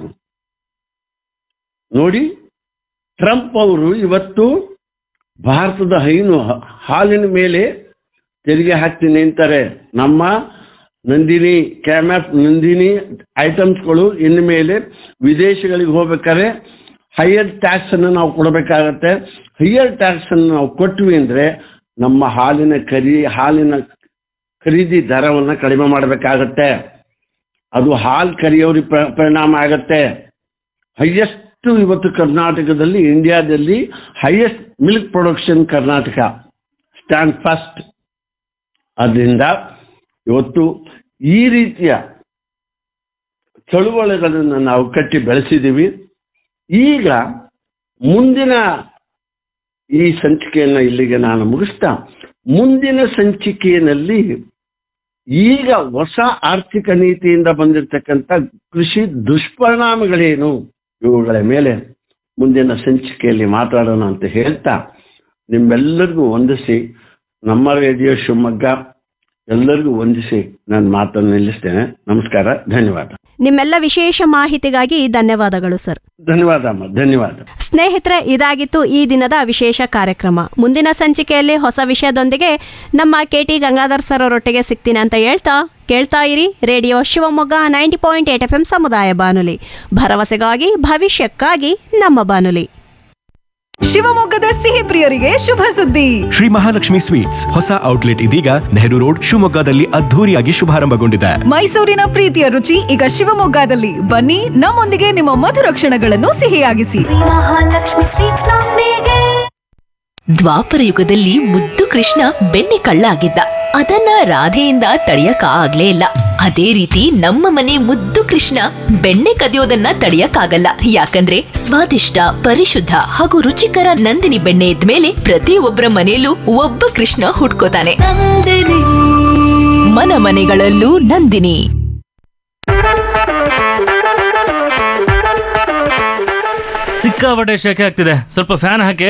ನೋಡಿ ಟ್ರಂಪ್ ಅವರು ಇವತ್ತು ಭಾರತದ ಹೈನು ಹ- ಹಾಲಿನ ಮೇಲೆ ತೆರಿಗೆ ಹಾಕ್ತೀನಿ ಅಂತಾರೆ ನಮ್ಮ ನಂದಿನಿ ಕ್ಯಾಮ್ಯಾಪ್ ನಂದಿನಿ ಐಟಮ್ಸ್ಗಳು ಇನ್ನು ಮೇಲೆ ವಿದೇಶಗಳಿಗೆ ಹೋಗ್ಬೇಕಾದ್ರೆ ಹೈಯರ್ ಟ್ಯಾಕ್ಸ್ ಅನ್ನು ನಾವು ಕೊಡಬೇಕಾಗತ್ತೆ ಹೈಯರ್ ಟ್ಯಾಕ್ಸ್ ಅನ್ನು ನಾವು ಕೊಟ್ವಿ ಅಂದ್ರೆ ನಮ್ಮ ಹಾಲಿನ ಖರೀ ಹಾಲಿನ ಖರೀದಿ ದರವನ್ನು ಕಡಿಮೆ ಮಾಡಬೇಕಾಗತ್ತೆ ಅದು ಹಾಲು ಕರಿಯೋರಿಗೆ ಪ- ಪರಿಣಾಮ ಆಗತ್ತೆ ಹೈಯೆಸ್ಟ್ ಇವತ್ತು ಕರ್ನಾಟಕದಲ್ಲಿ ಇಂಡಿಯಾದಲ್ಲಿ highest milk production Karnataka stand first ಅದರಿಂದ ಇವತ್ತು ಈ ರೀತಿಯ ಚಳುವಳಿಗಳನ್ನು ನಾವು ಕಟ್ಟಿ ಬೆಳೆಸಿದ್ದೀವಿ ಈಗ ಮುಂದಿನ ಈ ಸಂಚಿಕೆಯನ್ನು ಇಲ್ಲಿಗೆ ನಾನು ಮುಗಿಸ್ತಾ ಮುಂದಿನ ಸಂಚಿಕೆಯಲ್ಲಿ ಈಗ ಹೊಸ ಆರ್ಥಿಕ ನೀತಿಯಿಂದ ಬಂದಿರತಕ್ಕಂಥ ಕೃಷಿ ದುಷ್ಪರಿಣಾಮಗಳೇನು ಇವುಗಳ ಮೇಲೆ ಮುಂದಿನ ಸಂಚಿಕೆಯಲ್ಲಿ ಮಾತಾಡೋಣ ಅಂತ ಹೇಳ್ತಾ ನಿಮ್ಮೆಲ್ಲರಿಗೂ ವಂದಿಸಿ ನಮ್ಮ ರೇಡಿಯೋ ಶಿವಮೊಗ್ಗ ಎಲ್ಲರಿಗೂ ವಂದಿಸಿ ನಾನು ಮಾತನ್ನು ನಿಲ್ಲಿಸ್ತೇನೆ ನಮಸ್ಕಾರ ಧನ್ಯವಾದ ನಿಮ್ಮೆಲ್ಲ ವಿಶೇಷ ಮಾಹಿತಿಗಾಗಿ ಧನ್ಯವಾದಗಳು ಸರ್ ಧನ್ಯವಾದ ಅಮ್ಮ ಧನ್ಯವಾದ ಸ್ನೇಹಿತರೆ ಇದಾಗಿತ್ತು ಈ ದಿನದ ವಿಶೇಷ ಕಾರ್ಯಕ್ರಮ ಮುಂದಿನ ಸಂಚಿಕೆಯಲ್ಲಿ ಹೊಸ ವಿಷಯದೊಂದಿಗೆ ನಮ್ಮ ಕೆ ಟಿ ಗಂಗಾಧರ್ ಸರ್ ಅವರೊಟ್ಟಿಗೆ ಸಿಗ್ತೀನಿ ಅಂತ ಹೇಳ್ತಾ ಕೇಳ್ತಾ ಇರಿ radio Shivamogga ninety point eight F M ಸಮುದಾಯ ಬಾನುಲಿ ಭರವಸೆಗಾಗಿ ಭವಿಷ್ಯಕ್ಕಾಗಿ ನಮ್ಮ ಬಾನುಲಿ ಶಿವಮೊಗ್ಗದ ಸಿಹಿ ಪ್ರಿಯರಿಗೆ ಶುಭ ಸುದ್ದಿ ಶ್ರೀ ಮಹಾಲಕ್ಷ್ಮಿ ಸ್ವೀಟ್ಸ್ ಹೊಸ ಔಟ್ಲೆಟ್ ಇದೀಗ ನೆಹರು ರೋಡ್ ಶಿವಮೊಗ್ಗದಲ್ಲಿ ಅದ್ಧೂರಿಯಾಗಿ ಶುಭಾರಂಭಗೊಂಡಿದೆ ಮೈಸೂರಿನ ಪ್ರೀತಿಯ ರುಚಿ ಈಗ ಶಿವಮೊಗ್ಗದಲ್ಲಿ ಬನ್ನಿ ನಮ್ಮೊಂದಿಗೆ ನಿಮ್ಮ ಮಧುರ ಕ್ಷಣಗಳನ್ನು ಸಿಹಿಯಾಗಿಸಿ ಶ್ರೀ ಮಹಾಲಕ್ಷ್ಮಿ ಸ್ವೀಟ್ಸ್ ನೊಂದಿಗೆ ದ್ವಾಪರ ಯುಗದಲ್ಲಿ ಮುದ್ದು ಕೃಷ್ಣ ಬೆಣ್ಣೆ ಕಳ್ಳ ಆಗಿದ್ದ ಅದನ್ನ ರಾಧೆಯಿಂದ ತಡೆಯಕ ಆಗ್ಲೇ ಇಲ್ಲ ಅದೇ ರೀತಿ ನಮ್ಮ ಮನೆ ಮುದ್ದು ಕೃಷ್ಣ ಬೆಣ್ಣೆ ಕದಿಯೋದನ್ನ ತಡೆಯಕ್ಕಾಗಲ್ಲ ಯಾಕಂದ್ರೆ ಸ್ವಾದಿಷ್ಟ ಪರಿಶುದ್ಧ ಹಾಗೂ ರುಚಿಕರ ನಂದಿನಿ ಬೆಣ್ಣೆ ಇದ್ಮೇಲೆ ಪ್ರತಿಯೊಬ್ಬರ ಮನೆಯಲ್ಲೂ ಒಬ್ಬ ಕೃಷ್ಣ ಹುಟ್ಕೋತಾನೆ ಮನ ಮನೆಗಳಲ್ಲೂ ನಂದಿನಿ ಸಿಕ್ಕಾಪಟ್ಟೆ ಶೆಕೆ ಆಗ್ತಿದೆ ಸ್ವಲ್ಪ ಫ್ಯಾನ್ ಹಾಕಿ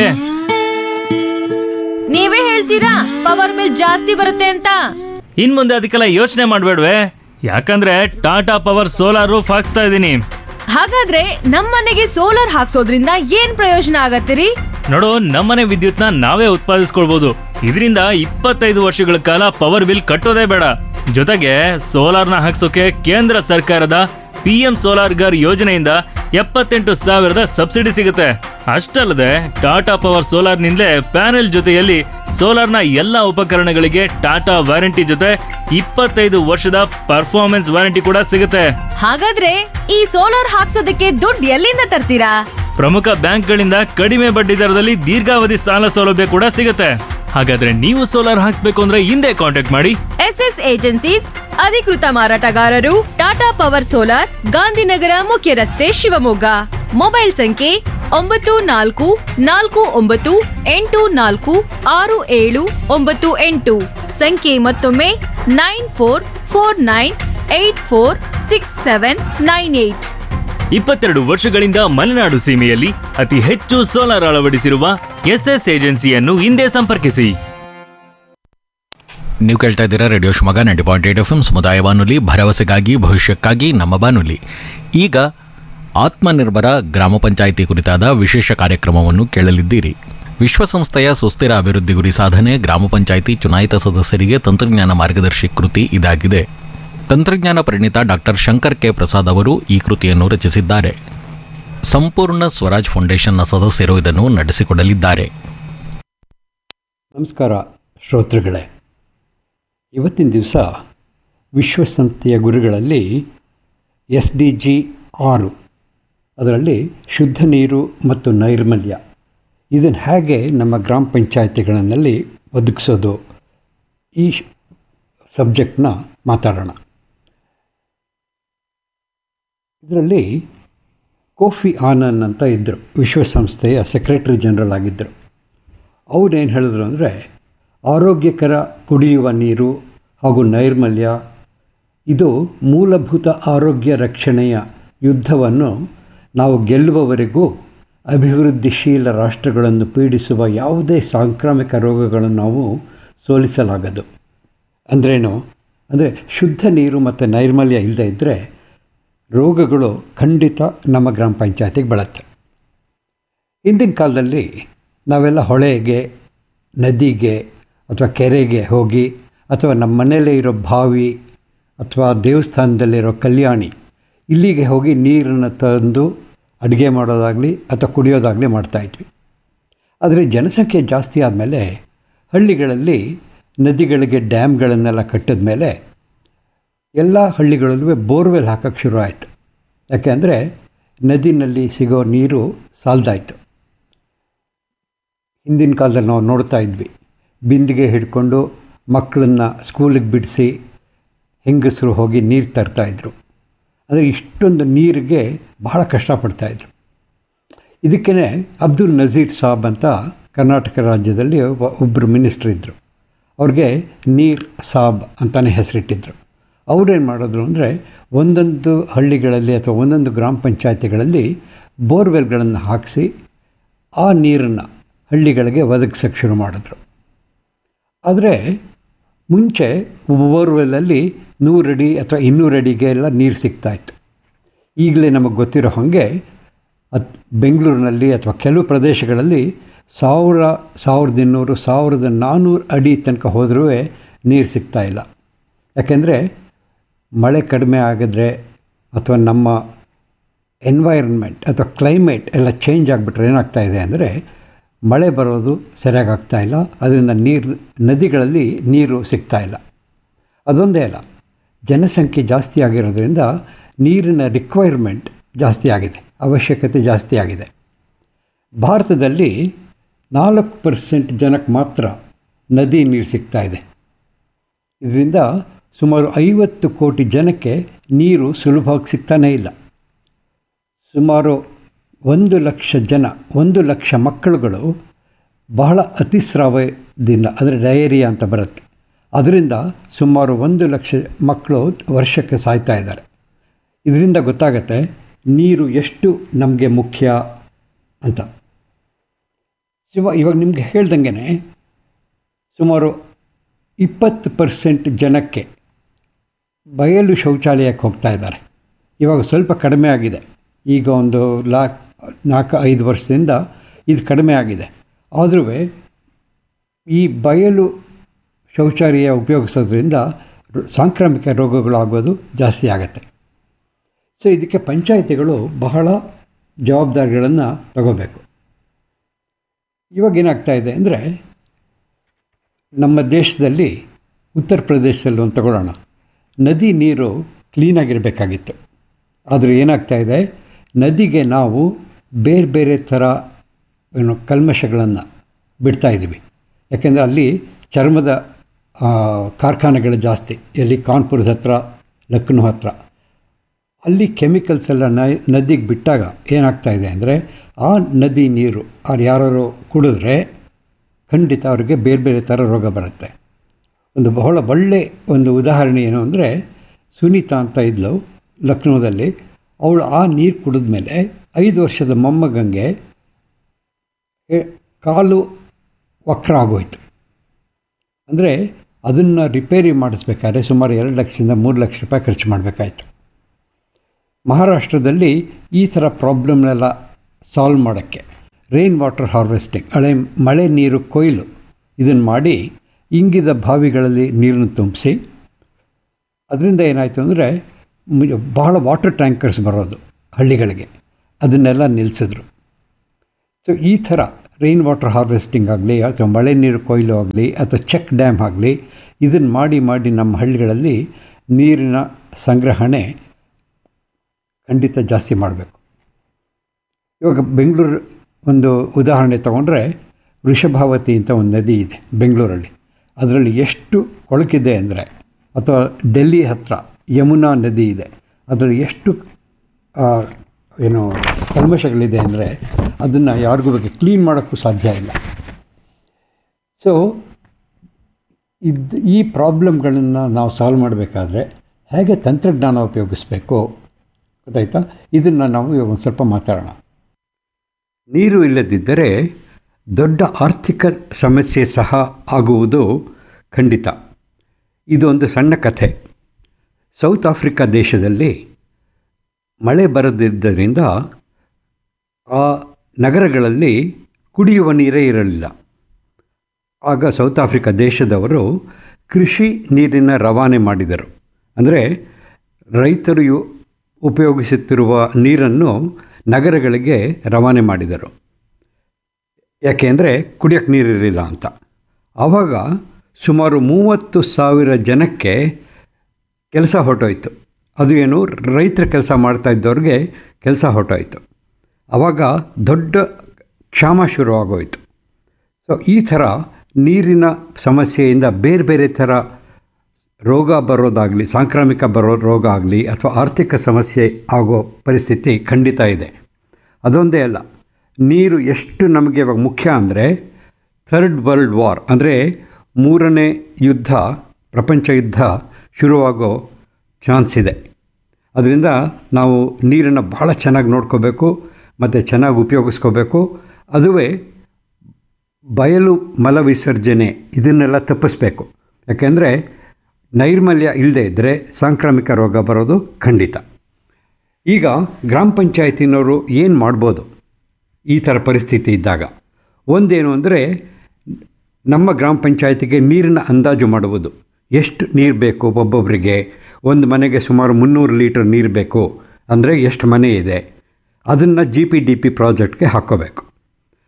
ನೀವೇ ಹೇಳ್ತೀರಾ ಪವರ್ ಬಿಲ್ ಜಾಸ್ತಿ ಬರುತ್ತೆ ಅಂತ ಇನ್ ಮುಂದೆ ಅದಕ್ಕೆಲ್ಲ ಯೋಚನೆ ಮಾಡ್ಬೇಡ್ವೆ ಯಾಕಂದ್ರೆ ಟಾಟಾ ಪವರ್ ಸೋಲಾರ್ ರೂಫ್ ಹಾಕ್ಸ್ತಾ ಇದ್ದೀನಿ ಹಾಗಾದ್ರೆ ನಮ್ಮನೆಗೆ ಸೋಲಾರ್ ಹಾಕ್ಸೋದ್ರಿಂದ ಏನ್ ಪ್ರಯೋಜನ ಆಗತ್ತಿರಿ ನೋಡು ನಮ್ಮನೆ ವಿದ್ಯುತ್ನ ನಾವೇ ಉತ್ಪಾದಿಸ್ಕೊಳ್ಬಹುದು ಇದರಿಂದ ಇಪ್ಪತ್ತೈದು ವರ್ಷಗಳ ಕಾಲ ಪವರ್ ಬಿಲ್ ಕಟ್ಟೋದೇ ಬೇಡ ಜೊತೆಗೆ ಸೋಲಾರ್ನ ಹಾಕ್ಸೋಕೆ ಕೇಂದ್ರ ಸರ್ಕಾರದ ಪಿ ಎಂ ಸೋಲಾರ್ ಗರ್ ಯೋಜನೆಯಿಂದ ಎಪ್ಪತ್ತೆಂಟು ಸಾವಿರದ ಸಬ್ಸಿಡಿ ಸಿಗುತ್ತೆ ಅಷ್ಟಲ್ಲದೆ ಟಾಟಾ ಪವರ್ ಸೋಲಾರ್ನಿಂದಲೇ ಪ್ಯಾನೆಲ್ ಜೊತೆಯಲ್ಲಿ ಸೋಲಾರ್ನ ಎಲ್ಲ ಉಪಕರಣಗಳಿಗೆ ಟಾಟಾ ವಾರಂಟಿ ಜೊತೆ ಇಪ್ಪತ್ತೈದು ವರ್ಷದ ಪರ್ಫಾರ್ಮೆನ್ಸ್ ವಾರಂಟಿ ಕೂಡ ಸಿಗುತ್ತೆ ಹಾಗಾದ್ರೆ ಈ ಸೋಲಾರ್ ಹಾಕ್ಸೋದಕ್ಕೆ ದುಡ್ಡು ಎಲ್ಲಿಂದ ತರ್ತೀರಾ ಪ್ರಮುಖ ಬ್ಯಾಂಕ್ಗಳಿಂದ ಕಡಿಮೆ ಬಡ್ಡಿ ದರದಲ್ಲಿ ದೀರ್ಘಾವಧಿ ಸಾಲ ಸೌಲಭ್ಯ ಕೂಡ ಸಿಗುತ್ತೆ ಹಾಗಾದ್ರೆ ನೀವು ಸೋಲಾರ್ ಹಾಕ್ಸ್ಬೇಕು ಅಂದ್ರೆ ಹಿಂದೆ ಕಾಂಟ್ಯಾಕ್ಟ್ ಮಾಡಿ ಎಸ್ ಎಸ್ ಏಜೆನ್ಸೀಸ್ ಅಧಿಕೃತ ಮಾರಾಟಗಾರರು ಟಾಟಾ ಪವರ್ ಸೋಲಾರ್ ಗಾಂಧಿನಗರ ಮುಖ್ಯ ರಸ್ತೆ ಶಿವಮೊಗ್ಗ ಮೊಬೈಲ್ ಸಂಖ್ಯೆ ಒಂಬತ್ತು ನಾಲ್ಕು ನಾಲ್ಕು ಒಂಬತ್ತು ಎಂಟು ನಾಲ್ಕು ಆರು ಏಳು ಒಂಬತ್ತು ಎಂಟು ಸಂಖ್ಯೆ ಮತ್ತೊಮ್ಮೆ nine four four nine eight four six seven nine eight ಇಪ್ಪತ್ತೆರಡು ವರ್ಷಗಳಿಂದ ಮಲೆನಾಡು ಸೀಮೆಯಲ್ಲಿ ಅತಿ ಹೆಚ್ಚು ಸೋಲಾರ್ ಅಳವಡಿಸಿರುವ ಎಸ್ಎಸ್ ಏಜೆನ್ಸಿಯನ್ನು ಹಿಂದೆ ಸಂಪರ್ಕಿಸಿ ನೀವು ಕೇಳ್ತಾ ಇದ್ದೀರಾ radio Shivamogga ninety point eight F M ಸಮುದಾಯ ಬಾನುಲಿ ಭರವಸೆಗಾಗಿ ಭವಿಷ್ಯಕ್ಕಾಗಿ ನಮ್ಮ ಬಾನುಲಿ ಈಗ ಆತ್ಮನಿರ್ಭರ ಗ್ರಾಮ ಪಂಚಾಯಿತಿ ಕುರಿತಾದ ವಿಶೇಷ ಕಾರ್ಯಕ್ರಮವನ್ನು ಕೇಳಲಿದ್ದೀರಿ ವಿಶ್ವಸಂಸ್ಥೆಯ ಸುಸ್ಥಿರ ಅಭಿವೃದ್ಧಿ ಗುರಿ ಸಾಧನೆ ಗ್ರಾಮ ಪಂಚಾಯಿತಿ ಚುನಾಯಿತ ಸದಸ್ಯರಿಗೆ ತಂತ್ರಜ್ಞಾನ ಮಾರ್ಗದರ್ಶಿ ಕೃತಿ ಇದಾಗಿದೆ ತಂತ್ರಜ್ಞಾನ ಪರಿಣಿತ ಡಾಕ್ಟರ್ ಶಂಕರ್ ಕೆ ಪ್ರಸಾದ್ ಅವರು ಈ ಕೃತಿಯನ್ನು ರಚಿಸಿದ್ದಾರೆ ಸಂಪೂರ್ಣ ಸ್ವರಾಜ್ ಫೌಂಡೇಶನ್ನ ಸದಸ್ಯರು ಇದನ್ನು ನಡೆಸಿಕೊಡಲಿದ್ದಾರೆ ನಮಸ್ಕಾರ ಶ್ರೋತೃಗಳೇ ಇವತ್ತಿನ ದಿವಸ ವಿಶ್ವಸಂಸ್ಥೆಯ ಗುರುಗಳಲ್ಲಿ ಎಸ್ ಡಿ ಜಿ ಆರು ಅದರಲ್ಲಿ ಶುದ್ಧ ನೀರು ಮತ್ತು ನೈರ್ಮಲ್ಯ ಇದನ್ನು ಹೇಗೆ ನಮ್ಮ ಗ್ರಾಮ ಪಂಚಾಯತಿಗಳಲ್ಲಿ ಒದಗಿಸೋದು ಈ ಸಬ್ಜೆಕ್ಟ್ನ ಮಾತಾಡೋಣ ಇದರಲ್ಲಿ ಕೋಫಿ ಆನನ್ ಅಂತ ಇದ್ದರು ವಿಶ್ವಸಂಸ್ಥೆಯ ಸೆಕ್ರೆಟರಿ ಜನರಲ್ ಆಗಿದ್ದರು ಅವ್ರೇನು ಹೇಳಿದ್ರು ಅಂದರೆ ಆರೋಗ್ಯಕರ ಕುಡಿಯುವ ನೀರು ಹಾಗೂ ನೈರ್ಮಲ್ಯ ಇದು ಮೂಲಭೂತ ಆರೋಗ್ಯ ರಕ್ಷಣೆಯ ಯುದ್ಧವನ್ನು ನಾವು ಗೆಲ್ಲುವವರೆಗೂ ಅಭಿವೃದ್ಧಿಶೀಲ ರಾಷ್ಟ್ರಗಳನ್ನು ಪೀಡಿಸುವ ಯಾವುದೇ ಸಾಂಕ್ರಾಮಿಕ ರೋಗಗಳನ್ನು ನಾವು ಸೋಲಿಸಲಾಗದು ಅಂದ್ರೇನು ಅಂದರೆ ಶುದ್ಧ ನೀರು ಮತ್ತು ನೈರ್ಮಲ್ಯ ಇಲ್ಲದೇ ಇದ್ದರೆ ರೋಗಗಳು ಖಂಡಿತ ನಮ್ಮ ಗ್ರಾಮ ಪಂಚಾಯತಿಗೆ ಬೆಳತ್ತೆ ಹಿಂದಿನ ಕಾಲದಲ್ಲಿ ನಾವೆಲ್ಲ ಹೊಳೆಗೆ ನದಿಗೆ ಅಥವಾ ಕೆರೆಗೆ ಹೋಗಿ ಅಥವಾ ನಮ್ಮ ಮನೆಯಲ್ಲೇ ಇರೋ ಬಾವಿ ಅಥವಾ ದೇವಸ್ಥಾನದಲ್ಲಿರೋ ಕಲ್ಯಾಣಿ ಇಲ್ಲಿಗೆ ಹೋಗಿ ನೀರನ್ನು ತಂದು ಅಡುಗೆ ಮಾಡೋದಾಗಲಿ ಅಥವಾ ಕುಡಿಯೋದಾಗಲಿ ಮಾಡ್ತಾಯಿದ್ವಿ ಆದರೆ ಜನಸಂಖ್ಯೆ ಜಾಸ್ತಿ ಆದಮೇಲೆ ಹಳ್ಳಿಗಳಲ್ಲಿ ನದಿಗಳಿಗೆ ಡ್ಯಾಮ್ಗಳನ್ನೆಲ್ಲ ಕಟ್ಟಿದ ಮೇಲೆ ಎಲ್ಲ ಹಳ್ಳಿಗಳಲ್ಲೂ ಬೋರ್ವೆಲ್ ಹಾಕೋಕ್ಕೆ ಶುರು ಆಯಿತು ಯಾಕೆಂದರೆ ನದಿನಲ್ಲಿ ಸಿಗೋ ನೀರು ಸಾಲ್ದಾಯಿತು ಹಿಂದಿನ ಕಾಲದಲ್ಲಿ ನಾವು ನೋಡ್ತಾ ಇದ್ವಿ ಬಿಂದಿಗೆ ಹಿಡ್ಕೊಂಡು ಮಕ್ಕಳನ್ನ ಸ್ಕೂಲಿಗೆ ಬಿಡಿಸಿ ಹೆಂಗಸರು ಹೋಗಿ ನೀರು ತರ್ತಾಯಿದ್ರು ಅಂದರೆ ಇಷ್ಟೊಂದು ನೀರಿಗೆ ಬಹಳ ಕಷ್ಟಪಡ್ತಾಯಿದ್ರು ಇದಕ್ಕೇ ಅಬ್ದುಲ್ ನಜೀರ್ ಸಾಬ್ ಅಂತ ಕರ್ನಾಟಕ ರಾಜ್ಯದಲ್ಲಿ ಒಬ್ಬ ಒಬ್ಬರು ಮಿನಿಸ್ಟ್ರ್ ಇದ್ದರು ಅವ್ರಿಗೆ ನೀರ್ ಸಾಬ್ ಅಂತಲೇ ಹೆಸರಿಟ್ಟಿದ್ರು ಅವ್ರೇನು ಮಾಡಿದ್ರು ಅಂದರೆ ಒಂದೊಂದು ಹಳ್ಳಿಗಳಲ್ಲಿ ಅಥವಾ ಒಂದೊಂದು ಗ್ರಾಮ ಪಂಚಾಯತಿಗಳಲ್ಲಿ ಬೋರ್ವೆಲ್ಗಳನ್ನು ಹಾಕಿಸಿ ಆ ನೀರನ್ನು ಹಳ್ಳಿಗಳಿಗೆ ಒದಗಿಸೋಕ್ಕೆ ಶುರು ಮಾಡಿದ್ರು ಆದರೆ ಮುಂಚೆ ಬೋರ್ವೆಲ್ಲಲ್ಲಿ ನೂರಡಿ ಅಥವಾ ಇನ್ನೂರಡಿಗೆ ಎಲ್ಲ ನೀರು ಸಿಗ್ತಾಯಿತ್ತು ಈಗಲೇ ನಮಗೆ ಗೊತ್ತಿರೋ ಹಾಗೆ ಅತ್ ಬೆಂಗಳೂರಿನಲ್ಲಿ ಅಥವಾ ಕೆಲವು ಪ್ರದೇಶಗಳಲ್ಲಿ ಸಾವಿರ ಸಾವಿರದ ಇನ್ನೂರು ಸಾವಿರದ ನಾನ್ನೂರು ಅಡಿ ತನಕ ಹೋದರೂ ನೀರು ಸಿಗ್ತಾಯಿಲ್ಲ ಯಾಕೆಂದರೆ ಮಳೆ ಕಡಿಮೆ ಆಗಿದ್ರೆ ಅಥವಾ ನಮ್ಮ ಎನ್ವೈರನ್ಮೆಂಟ್ ಅಥವಾ ಕ್ಲೈಮೇಟ್ ಎಲ್ಲ ಚೇಂಜ್ ಆಗಿಬಿಟ್ರೆ ಏನಾಗ್ತಾ ಇದೆ ಅಂದರೆ ಮಳೆ ಬರೋದು ಸರಿಯಾಗಿ ಆಗ್ತಾ ಇಲ್ಲ ಅದರಿಂದ ನೀರು ನದಿಗಳಲ್ಲಿ ನೀರು ಸಿಗ್ತಾ ಇಲ್ಲ ಅದೊಂದೇ ಅಲ್ಲ ಜನಸಂಖ್ಯೆ ಜಾಸ್ತಿ ಆಗಿರೋದ್ರಿಂದ ನೀರಿನ ರಿಕ್ವೈರ್ಮೆಂಟ್ ಜಾಸ್ತಿ ಆಗಿದೆ ಅವಶ್ಯಕತೆ ಜಾಸ್ತಿ ಆಗಿದೆ ಭಾರತದಲ್ಲಿ ನಾಲ್ಕು ಪರ್ಸೆಂಟ್ ಜನಕ್ಕೆ ಮಾತ್ರ ನದಿ ನೀರು ಸಿಗ್ತಾ ಇದೆ ಇದರಿಂದ ಸುಮಾರು ಐವತ್ತು ಕೋಟಿ ಜನಕ್ಕೆ ನೀರು ಸುಲಭವಾಗಿ ಸಿಗ್ತಾನೇ ಇಲ್ಲ ಸುಮಾರು ಒಂದು ಲಕ್ಷ ಜನ ಒಂದು ಲಕ್ಷ ಮಕ್ಕಳುಗಳು ಬಹಳ ಅತಿಸ್ರಾವದಿಂದ ಅಂದರೆ ಡಯೇರಿಯಾ ಅಂತ ಬರುತ್ತೆ ಅದರಿಂದ ಸುಮಾರು ಒಂದು ಲಕ್ಷ ಮಕ್ಕಳು ವರ್ಷಕ್ಕೆ ಸಾಯ್ತಾ ಇದ್ದಾರೆ ಇದರಿಂದ ಗೊತ್ತಾಗತ್ತೆ ನೀರು ಎಷ್ಟು ನಮಗೆ ಮುಖ್ಯ ಅಂತ ಇವ ಇವಾಗ ನಿಮಗೆ ಹೇಳ್ದಂಗೆ ಸುಮಾರು ಇಪ್ಪತ್ತು ಪರ್ಸೆಂಟ್ ಜನಕ್ಕೆ ಬಯಲು ಶೌಚಾಲಯಕ್ಕೆ ಹೋಗ್ತಾ ಇದ್ದಾರೆ ಇವಾಗ ಸ್ವಲ್ಪ ಕಡಿಮೆ ಆಗಿದೆ ಈಗ ಒಂದು ಲಾಕ್ ನಾಲ್ಕು ಐದು ವರ್ಷದಿಂದ ಇದು ಕಡಿಮೆ ಆಗಿದೆ ಆದರೂ ಈ ಬಯಲು ಶೌಚಾಲಯ ಉಪಯೋಗಿಸೋದ್ರಿಂದ ರ- ಸಾಂಕ್ರಾಮಿಕ ರೋಗಗಳು ಆಗೋದು ಜಾಸ್ತಿ ಆಗುತ್ತೆ ಸೊ ಇದಕ್ಕೆ ಪಂಚಾಯಿತಿಗಳು ಬಹಳ ಜವಾಬ್ದಾರಿಗಳನ್ನು ತಗೋಬೇಕು ಇವಾಗ ಏನಾಗ್ತಾ ಇದೆ ಅಂದರೆ ನಮ್ಮ ದೇಶದಲ್ಲಿ ಉತ್ತರ ಪ್ರದೇಶದಲ್ಲಿ ಒಂದು ತಗೊಳ್ಳೋಣ ನದಿ ನೀರು ಕ್ಲೀನಾಗಿರಬೇಕಾಗಿತ್ತು ಆದರೆ ಏನಾಗ್ತಾ ಇದೆ ನದಿಗೆ ನಾವು ಬೇರೆ ಬೇರೆ ಥರ ಏನು ಕಲ್ಮಶಗಳನ್ನು ಬಿಡ್ತಾ ಇದ್ದೀವಿ ಯಾಕೆಂದರೆ ಅಲ್ಲಿ ಚರ್ಮದ ಆ, ಕಾರ್ಖಾನೆಗಳು ಜಾಸ್ತಿ ಎಲ್ಲಿ ಕಾನ್ಪುರದ ಹತ್ರ ಲಕ್ನೋ ಹತ್ರ ಅಲ್ಲಿ ಕೆಮಿಕಲ್ಸ್ ಎಲ್ಲ ನ ನದಿಗೆ ಬಿಟ್ಟಾಗ ಏನಾಗ್ತಾ ಇದೆ ಅಂದರೆ ಆ ನದಿ ನೀರು ಅವ್ರು ಯಾರು ಕುಡಿದ್ರೆ ಖಂಡಿತ ಅವ್ರಿಗೆ ಬೇರೆ ಬೇರೆ ಥರ ರೋಗ ಬರುತ್ತೆ ಒಂದು ಬಹಳ ಒಳ್ಳೆ ಒಂದು ಉದಾಹರಣೆ ಏನು ಅಂದರೆ ಸುನೀತಾ ಅಂತ ಇದ್ಲು ಲಕ್ನೋದಲ್ಲಿ ಅವಳು ಆ ನೀರು ಕುಡಿದ್ಮೇಲೆ ಐದು ವರ್ಷದ ಮೊಮ್ಮಗಂಗೆ ಎ- ಕಾಲು ವಕ್ರ ಆಗೋಯ್ತು ಅಂದರೆ ಅದನ್ನು ರಿಪೇರಿ ಮಾಡಿಸ್ಬೇಕಾದ್ರೆ ಸುಮಾರು ಎರಡು ಲಕ್ಷದಿಂದ ಮೂರು ಲಕ್ಷ ರೂಪಾಯಿ ಖರ್ಚು ಮಾಡಬೇಕಾಯ್ತು ಮಹಾರಾಷ್ಟ್ರದಲ್ಲಿ ಈ ಥರ ಪ್ರಾಬ್ಲಮ್ನೆಲ್ಲ ಸಾಲ್ವ್ ಮಾಡೋಕ್ಕೆ ರೈನ್ ವಾಟರ್ ಹಾರ್ವೆಸ್ಟಿಂಗ್ ಹಳೆ ಮಳೆ ನೀರು ಕೊಯ್ಲು ಇದನ್ನು ಮಾಡಿ ಇಂಗಿದ ಬಾವಿಗಳಲ್ಲಿ ನೀರನ್ನು ತುಂಬಿಸಿ ಅದರಿಂದ ಏನಾಯಿತು ಅಂದರೆ ಬಹಳ ವಾಟರ್ ಟ್ಯಾಂಕರ್ಸ್ ಬರೋದು ಹಳ್ಳಿಗಳಿಗೆ ಅದನ್ನೆಲ್ಲ ನಿಲ್ಲಿಸಿದ್ರು ಸೊ ಈ ಥರ ರೈನ್ ವಾಟರ್ ಹಾರ್ವೆಸ್ಟಿಂಗ್ ಆಗಲಿ ಅಥವಾ ಮಳೆ ನೀರು ಕೊಯ್ಲು ಆಗಲಿ ಅಥವಾ ಚೆಕ್ ಡ್ಯಾಮ್ ಆಗಲಿ ಇದನ್ನು ಮಾಡಿ ಮಾಡಿ ನಮ್ಮ ಹಳ್ಳಿಗಳಲ್ಲಿ ನೀರಿನ ಸಂಗ್ರಹಣೆ ಖಂಡಿತ ಜಾಸ್ತಿ ಮಾಡಬೇಕು ಇವಾಗ ಬೆಂಗಳೂರು ಒಂದು ಉದಾಹರಣೆ ತಗೊಂಡ್ರೆ ವೃಷಭಾವತಿ ಅಂತ ಒಂದು ನದಿ ಇದೆ ಬೆಂಗಳೂರಲ್ಲಿ ಅದರಲ್ಲಿ ಎಷ್ಟು ಕೊಳಕಿದೆ ಅಂದರೆ ಅಥವಾ ಡೆಲ್ಲಿ ಹತ್ರ ಯಮುನಾ ನದಿ ಇದೆ ಅದರಲ್ಲಿ ಎಷ್ಟು ಆ, ಏನು ಕಲ್ಮಶಗಳಿದೆ ಅಂದರೆ ಅದನ್ನು ಯಾರಿಗೂ ಬಗ್ಗೆ ಕ್ಲೀನ್ ಮಾಡೋಕ್ಕೂ ಸಾಧ್ಯ ಇಲ್ಲ ಸೊ ಇದು ಈ ಪ್ರಾಬ್ಲಮ್ಗಳನ್ನು ನಾವು ಸಾಲ್ವ್ ಮಾಡಬೇಕಾದ್ರೆ ಹೇಗೆ ತಂತ್ರಜ್ಞಾನ ಉಪಯೋಗಿಸ್ಬೇಕು ಗೊತ್ತಾಯ್ತಾ ಇದನ್ನು ನಾವು ಇವಾಗ ಒಂದು ಸ್ವಲ್ಪ ಮಾತಾಡೋಣ ನೀರು ಇಲ್ಲದಿದ್ದರೆ ದೊಡ್ಡ ಆರ್ಥಿಕ ಸಮಸ್ಯೆ ಸಹ ಆಗುವುದು ಖಂಡಿತ ಇದೊಂದು ಸಣ್ಣ ಕಥೆ ಸೌತ್ ಆಫ್ರಿಕಾ ದೇಶದಲ್ಲಿ ಮಳೆ ಬರದಿದ್ದರಿಂದ ಆ ನಗರಗಳಲ್ಲಿ ಕುಡಿಯುವ ನೀರೇ ಇರಲಿಲ್ಲ ಆಗ ಸೌತ್ ಆಫ್ರಿಕಾ ದೇಶದವರು ಕೃಷಿ ನೀರಿನ ರವಾನೆ ಮಾಡಿದರು ಅಂದರೆ ರೈತರು ಯು- ಉಪಯೋಗಿಸುತ್ತಿರುವ ನೀರನ್ನು ನಗರಗಳಿಗೆ ರವಾನೆ ಮಾಡಿದರು ಯಾಕೆಂದರೆ ಕುಡಿಯೋಕ್ಕೆ ನೀರಿರಲಿಲ್ಲ ಅಂತ ಆವಾಗ ಸುಮಾರು ಮೂವತ್ತು ಸಾವಿರ ಜನಕ್ಕೆ ಕೆಲಸ ಹೊರಟೋಯ್ತು ಅದು ಏನು ರೈತರ ಕೆಲಸ ಮಾಡ್ತಾ ಇದ್ದವ್ರಿಗೆ ಕೆಲಸ ಹೊರಟೋಯ್ತು ಆವಾಗ ದೊಡ್ಡ ಕ್ಷಾಮ ಶುರುವಾಗೋಯ್ತು ಸೊ ಈ ಥರ ನೀರಿನ ಸಮಸ್ಯೆಯಿಂದ ಬೇರೆ ಬೇರೆ ಥರ ರೋಗ ಬರೋದಾಗಲಿ ಸಾಂಕ್ರಾಮಿಕ ಬರೋ ರೋಗ ಆಗಲಿ ಅಥವಾ ಆರ್ಥಿಕ ಸಮಸ್ಯೆ ಆಗೋ ಪರಿಸ್ಥಿತಿ ಖಂಡಿತ ಇದೆ ಅದೊಂದೇ ಅಲ್ಲ ನೀರು ಎಷ್ಟು ನಮಗೆ ಇವಾಗ ಮುಖ್ಯ ಅಂದರೆ ಥರ್ಡ್ ವರ್ಲ್ಡ್ ವಾರ್ ಅಂದರೆ ಮೂರನೇ ಯುದ್ಧ ಪ್ರಪಂಚ ಯುದ್ಧ ಶುರುವಾಗೋ ಚಾನ್ಸ್ ಇದೆ ಅದರಿಂದ ನಾವು ನೀರನ್ನು ಭಾಳ ಚೆನ್ನಾಗಿ ನೋಡ್ಕೋಬೇಕು ಮತ್ತು ಚೆನ್ನಾಗಿ ಉಪಯೋಗಿಸ್ಕೋಬೇಕು ಅದುವೇ ಬಯಲು ಮಲ ವಿಸರ್ಜನೆ ಇದನ್ನೆಲ್ಲ ತಪ್ಪಿಸ್ಬೇಕು ಯಾಕೆಂದರೆ ನೈರ್ಮಲ್ಯ ಇಲ್ಲದೆ ಇದ್ದರೆ ಸಾಂಕ್ರಾಮಿಕ ರೋಗ ಬರೋದು ಖಂಡಿತ ಈಗ ಗ್ರಾಮ ಪಂಚಾಯತಿನವರು ಏನು ಮಾಡ್ಬೋದು ಈ ಥರ ಪರಿಸ್ಥಿತಿ ಇದ್ದಾಗ ಒಂದೇನು ಅಂದರೆ ನಮ್ಮ ಗ್ರಾಮ ಪಂಚಾಯತಿಗೆ ನೀರಿನ ಅಂದಾಜು ಮಾಡುವುದು ಎಷ್ಟು ನೀರು ಬೇಕು ಒಬ್ಬೊಬ್ಬರಿಗೆ ಒಂದು ಮನೆಗೆ ಸುಮಾರು ಮುನ್ನೂರು ಲೀಟರ್ ನೀರು ಬೇಕು ಅಂದರೆ ಎಷ್ಟು ಮನೆ ಇದೆ ಅದನ್ನು ಜಿ ಪಿ ಡಿ ಪಿ ಪ್ರಾಜೆಕ್ಟ್ಗೆ ಹಾಕ್ಕೋಬೇಕು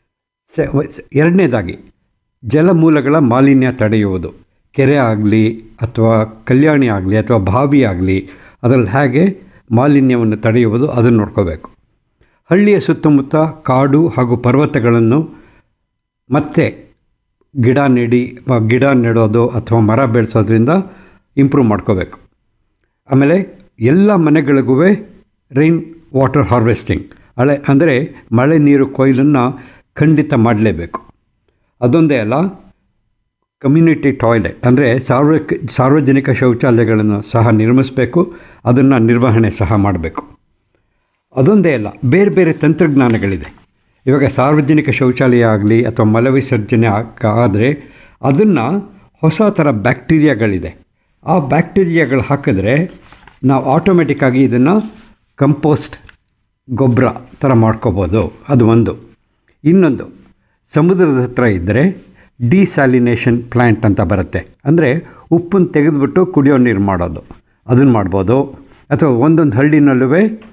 ಸೆ- ಸ- ಎರಡನೇದಾಗಿ ಜಲಮೂಲಗಳ ಮಾಲಿನ್ಯ ತಡೆಯುವುದು ಕೆರೆ ಆಗಲಿ ಅಥವಾ ಕಲ್ಯಾಣಿ ಆಗಲಿ ಅಥವಾ ಬಾವಿ ಆಗಲಿ ಅದರಲ್ಲಿ ಹೇಗೆ ಮಾಲಿನ್ಯವನ್ನು ತಡೆಯುವುದು ಅದನ್ನು ನೋಡ್ಕೋಬೇಕು ಹಳ್ಳಿಯ ಸುತ್ತಮುತ್ತ ಕಾಡು ಹಾಗೂ ಪರ್ವತಗಳನ್ನು ಮತ್ತೆ ಗಿಡ ನೆಡಿ ಮ- ಗಿಡ ನೆಡೋದು ಅಥವಾ ಮರ ಬೆಳೆಸೋದ್ರಿಂದ ಇಂಪ್ರೂವ್ ಮಾಡ್ಕೋಬೇಕು ಆಮೇಲೆ ಎಲ್ಲ ಮನೆಗಳಿಗೂ ರೈನ್ ವಾಟರ್ ಹಾರ್ವೆಸ್ಟಿಂಗ್ ಹಳೆ ಅಂದರೆ ಮಳೆ ನೀರು ಕೊಯ್ಲನ್ನು ಖಂಡಿತ ಮಾಡಲೇಬೇಕು ಅದೊಂದೇ ಅಲ್ಲ ಕಮ್ಯುನಿಟಿ ಟಾಯ್ಲೆಟ್ ಅಂದರೆ ಸಾರ್ವಜನಿಕ ಸಾರ್ವಜನಿಕ ಶೌಚಾಲಯಗಳನ್ನು ಸಹ ನಿರ್ಮಿಸಬೇಕು ಅದನ್ನು ನಿರ್ವಹಣೆ ಸಹ ಮಾಡಬೇಕು ಅದೊಂದೇ ಅಲ್ಲ ಬೇರೆ ಬೇರೆ ತಂತ್ರಜ್ಞಾನಗಳಿದೆ ಇವಾಗ ಸಾರ್ವಜನಿಕ ಶೌಚಾಲಯ ಆಗಲಿ ಅಥವಾ ಮಲವಿಸರ್ಜನೆ ಆದರೆ ಅದನ್ನು ಹೊಸ ಥರ ಬ್ಯಾಕ್ಟೀರಿಯಾಗಳಿದೆ ಆ ಬ್ಯಾಕ್ಟೀರಿಯಾಗಳು ಹಾಕಿದ್ರೆ ನಾವು ಆಟೋಮೆಟಿಕ್ಕಾಗಿ ಇದನ್ನು ಕಂಪೋಸ್ಟ್ ಗೊಬ್ಬರ ಥರ ಮಾಡ್ಕೋಬೋದು ಅದು ಒಂದು ಇನ್ನೊಂದು ಸಮುದ್ರದ ಹತ್ರ ಇದ್ದರೆ ಡಿಸ್ಯಾಲಿನೇಷನ್ ಪ್ಲ್ಯಾಂಟ್ ಅಂತ ಬರುತ್ತೆ ಅಂದರೆ ಉಪ್ಪನ್ನು ತೆಗೆದುಬಿಟ್ಟು ಕುಡಿಯೋ ನೀರು ಮಾಡೋದು ಅದನ್ನು ಮಾಡ್ಬೋದು ಅಥವಾ ಒಂದೊಂದು ಹಳ್ಳಿನಲ್ಲೂ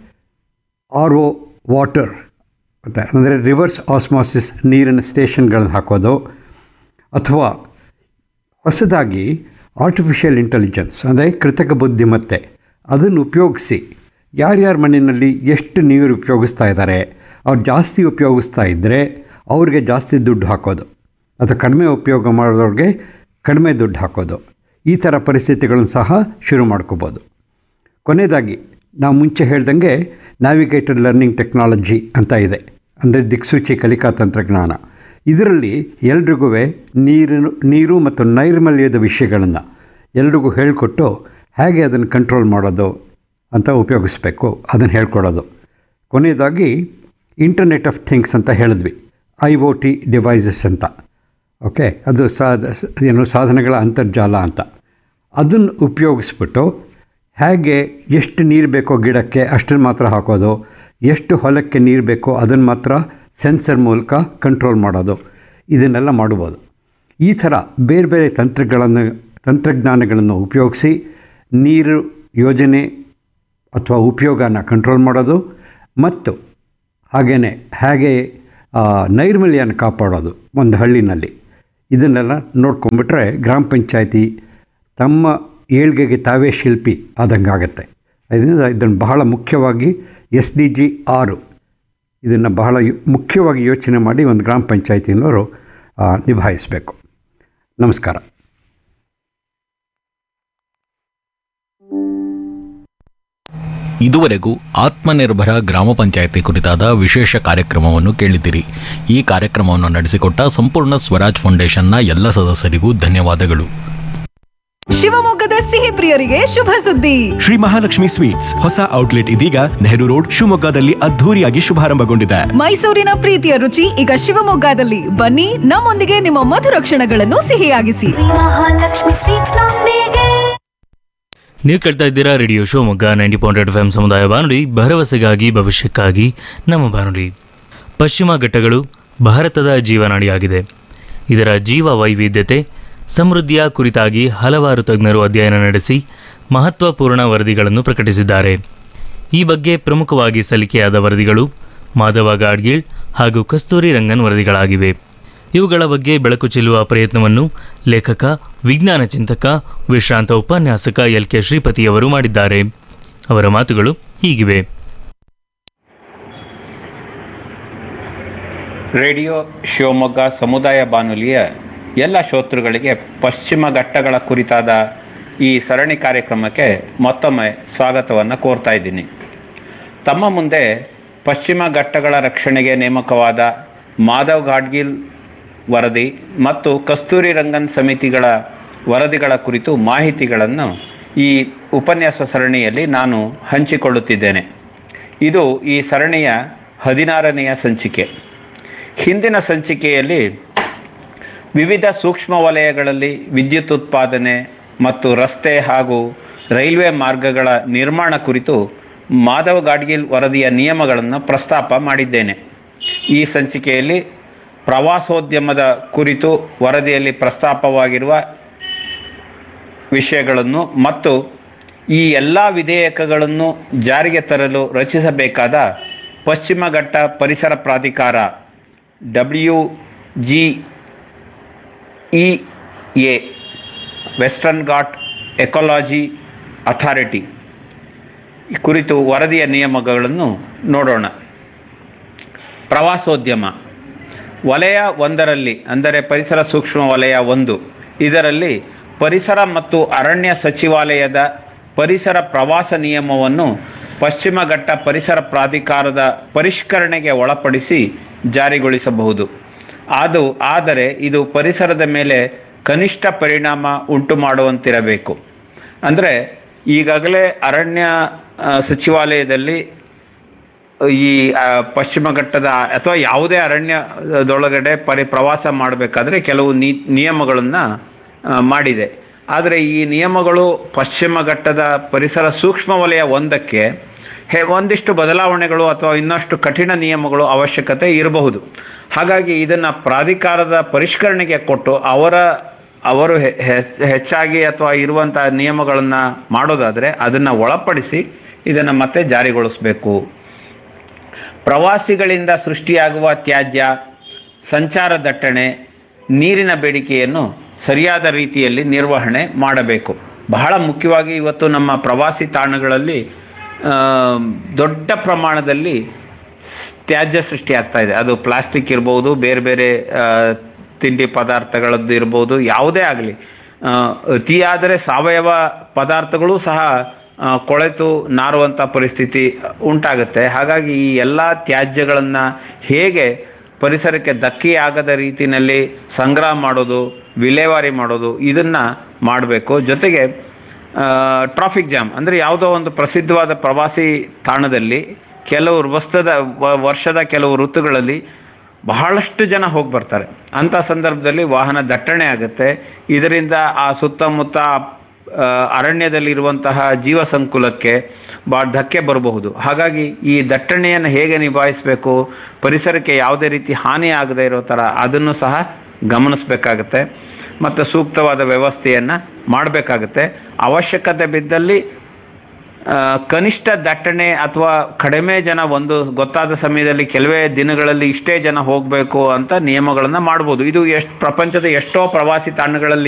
ಆರ್ ಒ ವಾಟರ್ ಮತ್ತು ಅಂದರೆ ರಿವರ್ಸ್ ಆಸ್ಮಾಸಿಸ್ ನೀರಿನ ಸ್ಟೇಷನ್ಗಳನ್ನು ಹಾಕೋದು ಅಥವಾ ಹೊಸದಾಗಿ ಆರ್ಟಿಫಿಷಿಯಲ್ ಇಂಟೆಲಿಜೆನ್ಸ್ ಅಂದರೆ ಕೃತಕ ಬುದ್ಧಿಮತ್ತೆ ಅದನ್ನು ಉಪಯೋಗಿಸಿ ಯಾರ್ಯಾರ ಮಣ್ಣಿನಲ್ಲಿ ಎಷ್ಟು ನೀರು ಉಪಯೋಗಿಸ್ತಾ ಇದ್ದಾರೆ ಅವ್ರು ಜಾಸ್ತಿ ಉಪಯೋಗಿಸ್ತಾ ಇದ್ದರೆ ಅವ್ರಿಗೆ ಜಾಸ್ತಿ ದುಡ್ಡು ಹಾಕೋದು ಅಥವಾ ಕಡಿಮೆ ಉಪಯೋಗ ಮಾಡೋರಿಗೆ ಕಡಿಮೆ ದುಡ್ಡು ಹಾಕೋದು ಈ ಥರ ಪರಿಸ್ಥಿತಿಗಳನ್ನು ಸಹ ಶುರು ಮಾಡ್ಕೋಬೋದು ಕೊನೆಯದಾಗಿ ನಾವು ಮುಂಚೆ ಹೇಳ್ದಂಗೆ ನ್ಯಾವಿಗೇಟೆಡ್ ಲರ್ನಿಂಗ್ ಟೆಕ್ನಾಲಜಿ ಅಂತ ಇದೆ ಅಂದರೆ ದಿಕ್ಸೂಚಿ ಕಲಿಕಾ ತಂತ್ರಜ್ಞಾನ ಇದರಲ್ಲಿ ಎಲ್ರಿಗೂ ನೀರು ನೀರು ಮತ್ತು ನೈರ್ಮಲ್ಯದ ವಿಷಯಗಳನ್ನು ಎಲ್ರಿಗೂ ಹೇಳಿಕೊಟ್ಟು ಹೇಗೆ ಅದನ್ನು ಕಂಟ್ರೋಲ್ ಮಾಡೋದು ಅಂತ ಉಪಯೋಗಿಸ್ಬೇಕು ಅದನ್ನು ಹೇಳ್ಕೊಡೋದು ಕೊನೆಯದಾಗಿ ಇಂಟರ್ನೆಟ್ ಆಫ್ ಥಿಂಗ್ಸ್ ಅಂತ ಹೇಳಿದ್ವಿ ಐ ಒ ಟಿ ಡಿವೈಸಸ್ ಅಂತ ಓಕೆ ಅದು ಸಾಧ ಏನು ಸಾಧನಗಳ ಅಂತರ್ಜಾಲ ಅಂತ ಅದನ್ನು ಉಪಯೋಗಿಸ್ಬಿಟ್ಟು ಹೇಗೆ ಎಷ್ಟು ನೀರು ಬೇಕೋ ಗಿಡಕ್ಕೆ ಅಷ್ಟನ್ನು ಮಾತ್ರ ಹಾಕೋದು ಎಷ್ಟು ಹೊಲಕ್ಕೆ ನೀರು ಬೇಕೋ ಅದನ್ನು ಮಾತ್ರ ಸೆನ್ಸರ್ ಮೂಲಕ ಕಂಟ್ರೋಲ್ ಮಾಡೋದು ಇದನ್ನೆಲ್ಲ ಮಾಡ್ಬೋದು ಈ ಥರ ಬೇರೆ ಬೇರೆ ತಂತ್ರಗಳನ್ನು ತಂತ್ರಜ್ಞಾನಗಳನ್ನು ಉಪಯೋಗಿಸಿ ನೀರು ಯೋಜನೆ ಅಥವಾ ಉಪಯೋಗನ ಕಂಟ್ರೋಲ್ ಮಾಡೋದು ಮತ್ತು ಹಾಗೆಯೇ ಹೇಗೆ ಆ, ನೈರ್ಮಲ್ಯನ ಕಾಪಾಡೋದು ಒಂದು ಹಳ್ಳಿನಲ್ಲಿ ಇದನ್ನೆಲ್ಲ ನೋಡ್ಕೊಂಬಿಟ್ರೆ ಗ್ರಾಮ ಪಂಚಾಯತಿ ತಮ್ಮ ಏಳ್ಗೆಗೆ ತಾವೇ ಶಿಲ್ಪಿ ಆದಂಗೆ ಆಗುತ್ತೆ ಇದರಿಂದ ಇದನ್ನು ಬಹಳ ಮುಖ್ಯವಾಗಿ ಎಸ್ ಡಿ ಜಿ ಆರು ಇದನ್ನು ಬಹಳ ಯು- ಮುಖ್ಯವಾಗಿ ಯೋಚನೆ ಮಾಡಿ ಒಂದು ಗ್ರಾಮ ಪಂಚಾಯತಿನವರು ಆ, ನಿಭಾಯಿಸಬೇಕು ನಮಸ್ಕಾರ ಇದುವರೆಗೂ ಆತ್ಮನಿರ್ಭರ ಗ್ರಾಮ ಪಂಚಾಯತಿ ಕುರಿತಾದ ವಿಶೇಷ ಕಾರ್ಯಕ್ರಮವನ್ನು ಕೇಳಿದಿರಿ ಈ ಕಾರ್ಯಕ್ರಮವನ್ನು ನಡೆಸಿಕೊಟ್ಟ ಸಂಪೂರ್ಣ ಸ್ವರಾಜ್ ಫೌಂಡೇಶನ್ನ ಎಲ್ಲ ಸದಸ್ಯರಿಗೂ ಧನ್ಯವಾದಗಳು ಶಿವಮೊಗ್ಗದ ಸಿಹಿ ಪ್ರಿಯರಿಗೆ ಶುಭ ಸುದ್ದಿ ಶ್ರೀ ಮಹಾಲಕ್ಷ್ಮಿ ಸ್ವೀಟ್ಸ್ ಹೊಸ ಔಟ್ಲೆಟ್ ಇದೀಗ ನೆಹರು ರೋಡ್ ಶಿವಮೊಗ್ಗದಲ್ಲಿ ಅದ್ಧೂರಿಯಾಗಿ ಶುಭಾರಂಭಗೊಂಡಿದೆ ಮೈಸೂರಿನ ಪ್ರೀತಿಯ ರುಚಿ ಈಗ ಶಿವಮೊಗ್ಗದಲ್ಲಿ ಬನ್ನಿ ನಮ್ಮೊಂದಿಗೆ ನಿಮ್ಮ ಮಧುರ ಕ್ಷಣಗಳನ್ನು ಸಿಹಿಯಾಗಿಸಿ ಮಹಾಲಕ್ಷ್ಮಿ ಸ್ವೀಟ್ಸ್ ನೊಂದಿಗೆ ನೀವು ಕೇಳ್ತಾ ಇದ್ದೀರಾ radio Shivamogga ninety point eight F M ಸಮುದಾಯ ಬಾನುಲಿ ಭರವಸೆಗಾಗಿ ಭವಿಷ್ಯಕ್ಕಾಗಿ ನಮ್ಮ ಬಾನುಲಿ ಪಶ್ಚಿಮ ಘಟ್ಟಗಳು ಭಾರತದ ಜೀವನಾಡಿಯಾಗಿದೆ ಇದರ ಜೀವ ವೈವಿಧ್ಯತೆ ಸಮೃದ್ಧಿಯ ಕುರಿತಾಗಿ ಹಲವಾರು ತಜ್ಞರು ಅಧ್ಯಯನ ನಡೆಸಿ ಮಹತ್ವಪೂರ್ಣ ವರದಿಗಳನ್ನು ಪ್ರಕಟಿಸಿದ್ದಾರೆ ಈ ಬಗ್ಗೆ ಪ್ರಮುಖವಾಗಿ ಸಲ್ಲಿಕೆಯಾದ ವರದಿಗಳು ಮಾಧವ ಗಾಡ್ಗೀಳ್ ಹಾಗೂ ಕಸ್ತೂರಿ ರಂಗನ್ ವರದಿಗಳಾಗಿವೆ ಇವುಗಳ ಬಗ್ಗೆ ಬೆಳಕು ಚೆಲ್ಲುವ ಪ್ರಯತ್ನವನ್ನು ಲೇಖಕ ವಿಜ್ಞಾನ ಚಿಂತಕ ವಿಶ್ರಾಂತ ಉಪನ್ಯಾಸಕ ಎಲ್ ಕೆ ಶ್ರೀಪತಿಯವರು ಮಾಡಿದ್ದಾರೆ ಅವರ ಮಾತುಗಳು ಹೀಗಿವೆ ರೇಡಿಯೋ ಶಿವಮೊಗ್ಗ ಸಮುದಾಯ ಬಾನುಲಿಯ ಎಲ್ಲ ಶ್ರೋತೃಗಳಿಗೆ ಪಶ್ಚಿಮ ಘಟ್ಟಗಳ ಕುರಿತಾದ ಈ ಸರಣಿ ಕಾರ್ಯಕ್ರಮಕ್ಕೆ ಮತ್ತೊಮ್ಮೆ ಸ್ವಾಗತವನ್ನು ಕೋರ್ತಾ ಇದ್ದೀನಿ ತಮ್ಮ ಮುಂದೆ ಪಶ್ಚಿಮ ಘಟ್ಟಗಳ ರಕ್ಷಣೆಗೆ ನೇಮಕವಾದ ಮಾಧವ್ ಗಾಡ್ಗಿಲ್ ವರದಿ ಮತ್ತು ಕಸ್ತೂರಿ ರಂಗನ್ ಸಮಿತಿಗಳ ವರದಿಗಳ ಕುರಿತು ಮಾಹಿತಿಗಳನ್ನು ಈ ಉಪನ್ಯಾಸ ಸರಣಿಯಲ್ಲಿ ನಾನು ಹಂಚಿಕೊಳ್ಳುತ್ತಿದ್ದೇನೆ ಇದು ಈ ಸರಣಿಯ ಹದಿನಾರನೆಯ ಸಂಚಿಕೆ ಹಿಂದಿನ ಸಂಚಿಕೆಯಲ್ಲಿ ವಿವಿಧ ಸೂಕ್ಷ್ಮ ವಲಯಗಳಲ್ಲಿ ವಿದ್ಯುತ್ ಉತ್ಪಾದನೆ ಮತ್ತು ರಸ್ತೆ ಹಾಗೂ ರೈಲ್ವೆ ಮಾರ್ಗಗಳ ನಿರ್ಮಾಣ ಕುರಿತು ಮಾಧವ್ ಗಾಡ್ಗಿಲ್ ವರದಿಯ ನಿಯಮಗಳನ್ನು ಪ್ರಸ್ತಾಪ ಮಾಡಿದ್ದೇನೆ ಈ ಸಂಚಿಕೆಯಲ್ಲಿ ಪ್ರವಾಸೋದ್ಯಮದ ಕುರಿತು ವರದಿಯಲ್ಲಿ ಪ್ರಸ್ತಾಪವಾಗಿರುವ ವಿಷಯಗಳನ್ನು ಮತ್ತು ಈ ಎಲ್ಲ ವಿಧೇಯಕಗಳನ್ನು ಜಾರಿಗೆ ತರಲು ರಚಿಸಬೇಕಾದ ಪಶ್ಚಿಮ ಘಟ್ಟ ಪರಿಸರ ಪ್ರಾಧಿಕಾರ W G E A Western Ghat Ecology Authority ಈ ಕುರಿತು ವರದಿಯ ನಿಯಮಗಳನ್ನು ನೋಡೋಣ ಪ್ರವಾಸೋದ್ಯಮ ವಲಯ ಒಂದರಲ್ಲಿ ಅಂದರೆ ಪರಿಸರ ಸೂಕ್ಷ್ಮ ವಲಯ ಒಂದು ಇದರಲ್ಲಿ ಪರಿಸರ ಮತ್ತು ಅರಣ್ಯ ಸಚಿವಾಲಯದ ಪರಿಸರ ಪ್ರವಾಸ ನಿಯಮವನ್ನು ಪಶ್ಚಿಮ ಘಟ್ಟ ಪರಿಸರ ಪ್ರಾಧಿಕಾರದ ಪರಿಷ್ಕರಣೆಗೆ ಒಳಪಡಿಸಿ ಜಾರಿಗೊಳಿಸಬಹುದು ಅದು ಆದರೆ ಇದು ಪರಿಸರದ ಮೇಲೆ ಕನಿಷ್ಠ ಪರಿಣಾಮ ಉಂಟು ಮಾಡುವಂತಿರಬೇಕು ಅಂದರೆ ಈಗಾಗಲೇ ಅರಣ್ಯ ಆ, ಸಚಿವಾಲಯದಲ್ಲಿ ಈ ಆ, ಪಶ್ಚಿಮ ಘಟ್ಟದ ಅಥವಾ ಯಾವುದೇ ಅರಣ್ಯದೊಳಗಡೆ ಪರಿ ಪ್ರವಾಸ ಮಾಡಬೇಕಾದ್ರೆ ಕೆಲವು ನೀ ನಿಯಮಗಳನ್ನು ಮಾಡಿದೆ ಆದರೆ ಈ ನಿಯಮಗಳು ಪಶ್ಚಿಮ ಘಟ್ಟದ ಪರಿಸರ ಸೂಕ್ಷ್ಮ ವಲಯ ಒಂದಕ್ಕೆ ಹೆ ಒಂದಿಷ್ಟು ಬದಲಾವಣೆಗಳು ಅಥವಾ ಇನ್ನಷ್ಟು ಕಠಿಣ ನಿಯಮಗಳು ಅವಶ್ಯಕತೆ ಇರಬಹುದು ಹಾಗಾಗಿ ಇದನ್ನು ಪ್ರಾಧಿಕಾರದ ಪರಿಷ್ಕರಣೆಗೆ ಕೊಟ್ಟು ಅವರ ಅವರು ಹೆ- ಹೆ- ಹೆಚ್ಚಾಗಿ ಅಥವಾ ಇರುವಂತಹ ನಿಯಮಗಳನ್ನು ಮಾಡೋದಾದರೆ ಅದನ್ನು ಒಳಪಡಿಸಿ ಇದನ್ನು ಮತ್ತೆ ಜಾರಿಗೊಳಿಸಬೇಕು ಪ್ರವಾಸಿಗಳಿಂದ ಸೃಷ್ಟಿಯಾಗುವ ತ್ಯಾಜ್ಯ ಸಂಚಾರ ದಟ್ಟಣೆ ನೀರಿನ ಬೇಡಿಕೆಯನ್ನು ಸರಿಯಾದ ರೀತಿಯಲ್ಲಿ ನಿರ್ವಹಣೆ ಮಾಡಬೇಕು ಬಹಳ ಮುಖ್ಯವಾಗಿ ಇವತ್ತು ನಮ್ಮ ಪ್ರವಾಸಿ ತಾಣಗಳಲ್ಲಿ ಆ, ದೊಡ್ಡ ಪ್ರಮಾಣದಲ್ಲಿ ತ್ಯಾಜ್ಯ ಸೃಷ್ಟಿ ಆಗ್ತಾ ಇದೆ ಅದು ಪ್ಲಾಸ್ಟಿಕ್ ಇರ್ಬೋದು ಬೇರೆ ಬೇರೆ ಆ, ತಿಂಡಿ ಪದಾರ್ಥಗಳದ್ದು ಇರ್ಬೋದು ಯಾವುದೇ ಆಗಲಿ ಅತಿಯಾದರೆ ಸಾವಯವ ಪದಾರ್ಥಗಳು ಸಹ ಆ, ಕೊಳೆತು ನಾರುವಂಥ ಪರಿಸ್ಥಿತಿ ಉಂಟಾಗುತ್ತೆ ಹಾಗಾಗಿ ಈ ಎಲ್ಲ ತ್ಯಾಜ್ಯಗಳನ್ನು ಹೇಗೆ ಪರಿಸರಕ್ಕೆ ಧಕ್ಕೆಯಾಗದ ರೀತಿಯಲ್ಲಿ ಸಂಗ್ರಹ ಮಾಡೋದು ವಿಲೇವಾರಿ ಮಾಡೋದು ಇದನ್ನು ಮಾಡಬೇಕು ಜೊತೆಗೆ ಟ್ರಾಫಿಕ್ ಜಾಮ್ ಅಂದರೆ ಯಾವುದೋ ಒಂದು ಪ್ರಸಿದ್ಧವಾದ ಪ್ರವಾಸಿ ತಾಣದಲ್ಲಿ ಕೆಲವು ವರ್ಷದ ವ- ವರ್ಷದ ಕೆಲವು ಋತುಗಳಲ್ಲಿ ಬಹಳಷ್ಟು ಜನ ಹೋಗಿ ಬರ್ತಾರೆ ಅಂಥ ಸಂದರ್ಭದಲ್ಲಿ ವಾಹನ ದಟ್ಟಣೆ ಆಗುತ್ತೆ ಇದರಿಂದ ಆ ಸುತ್ತಮುತ್ತ ಆ, ಅರಣ್ಯದಲ್ಲಿರುವಂತಹ ಜೀವ ಸಂಕುಲಕ್ಕೆ ಭಾಳ ಧಕ್ಕೆ ಬರಬಹುದು ಹಾಗಾಗಿ ಈ ದಟ್ಟಣೆಯನ್ನು ಹೇಗೆ ನಿಭಾಯಿಸಬೇಕು ಪರಿಸರಕ್ಕೆ ಯಾವುದೇ ರೀತಿ ಹಾನಿ ಆಗದೇ ಇರೋ ಥರ ಅದನ್ನು ಸಹ ಗಮನಿಸಬೇಕಾಗತ್ತೆ ಮತ್ತು ಸೂಕ್ತವಾದ ವ್ಯವಸ್ಥೆಯನ್ನು ಮಾಡಬೇಕಾಗತ್ತೆ ಅವಶ್ಯಕತೆ ಬಿದ್ದಲ್ಲಿ ಆ, ಕನಿಷ್ಠ ದಟ್ಟಣೆ ಅಥವಾ ಕಡಿಮೆ ಜನ ಒಂದು ಗೊತ್ತಾದ ಸಮಯದಲ್ಲಿ ಕೆಲವೇ ದಿನಗಳಲ್ಲಿ ಇಷ್ಟೇ ಜನ ಹೋಗಬೇಕು ಅಂತ ನಿಯಮಗಳನ್ನು ಮಾಡ್ಬೋದು ಇದು ಎಷ್ಟು ಪ್ರಪಂಚದ ಎಷ್ಟೋ ಪ್ರವಾಸಿ ತಾಣಗಳಲ್ಲಿ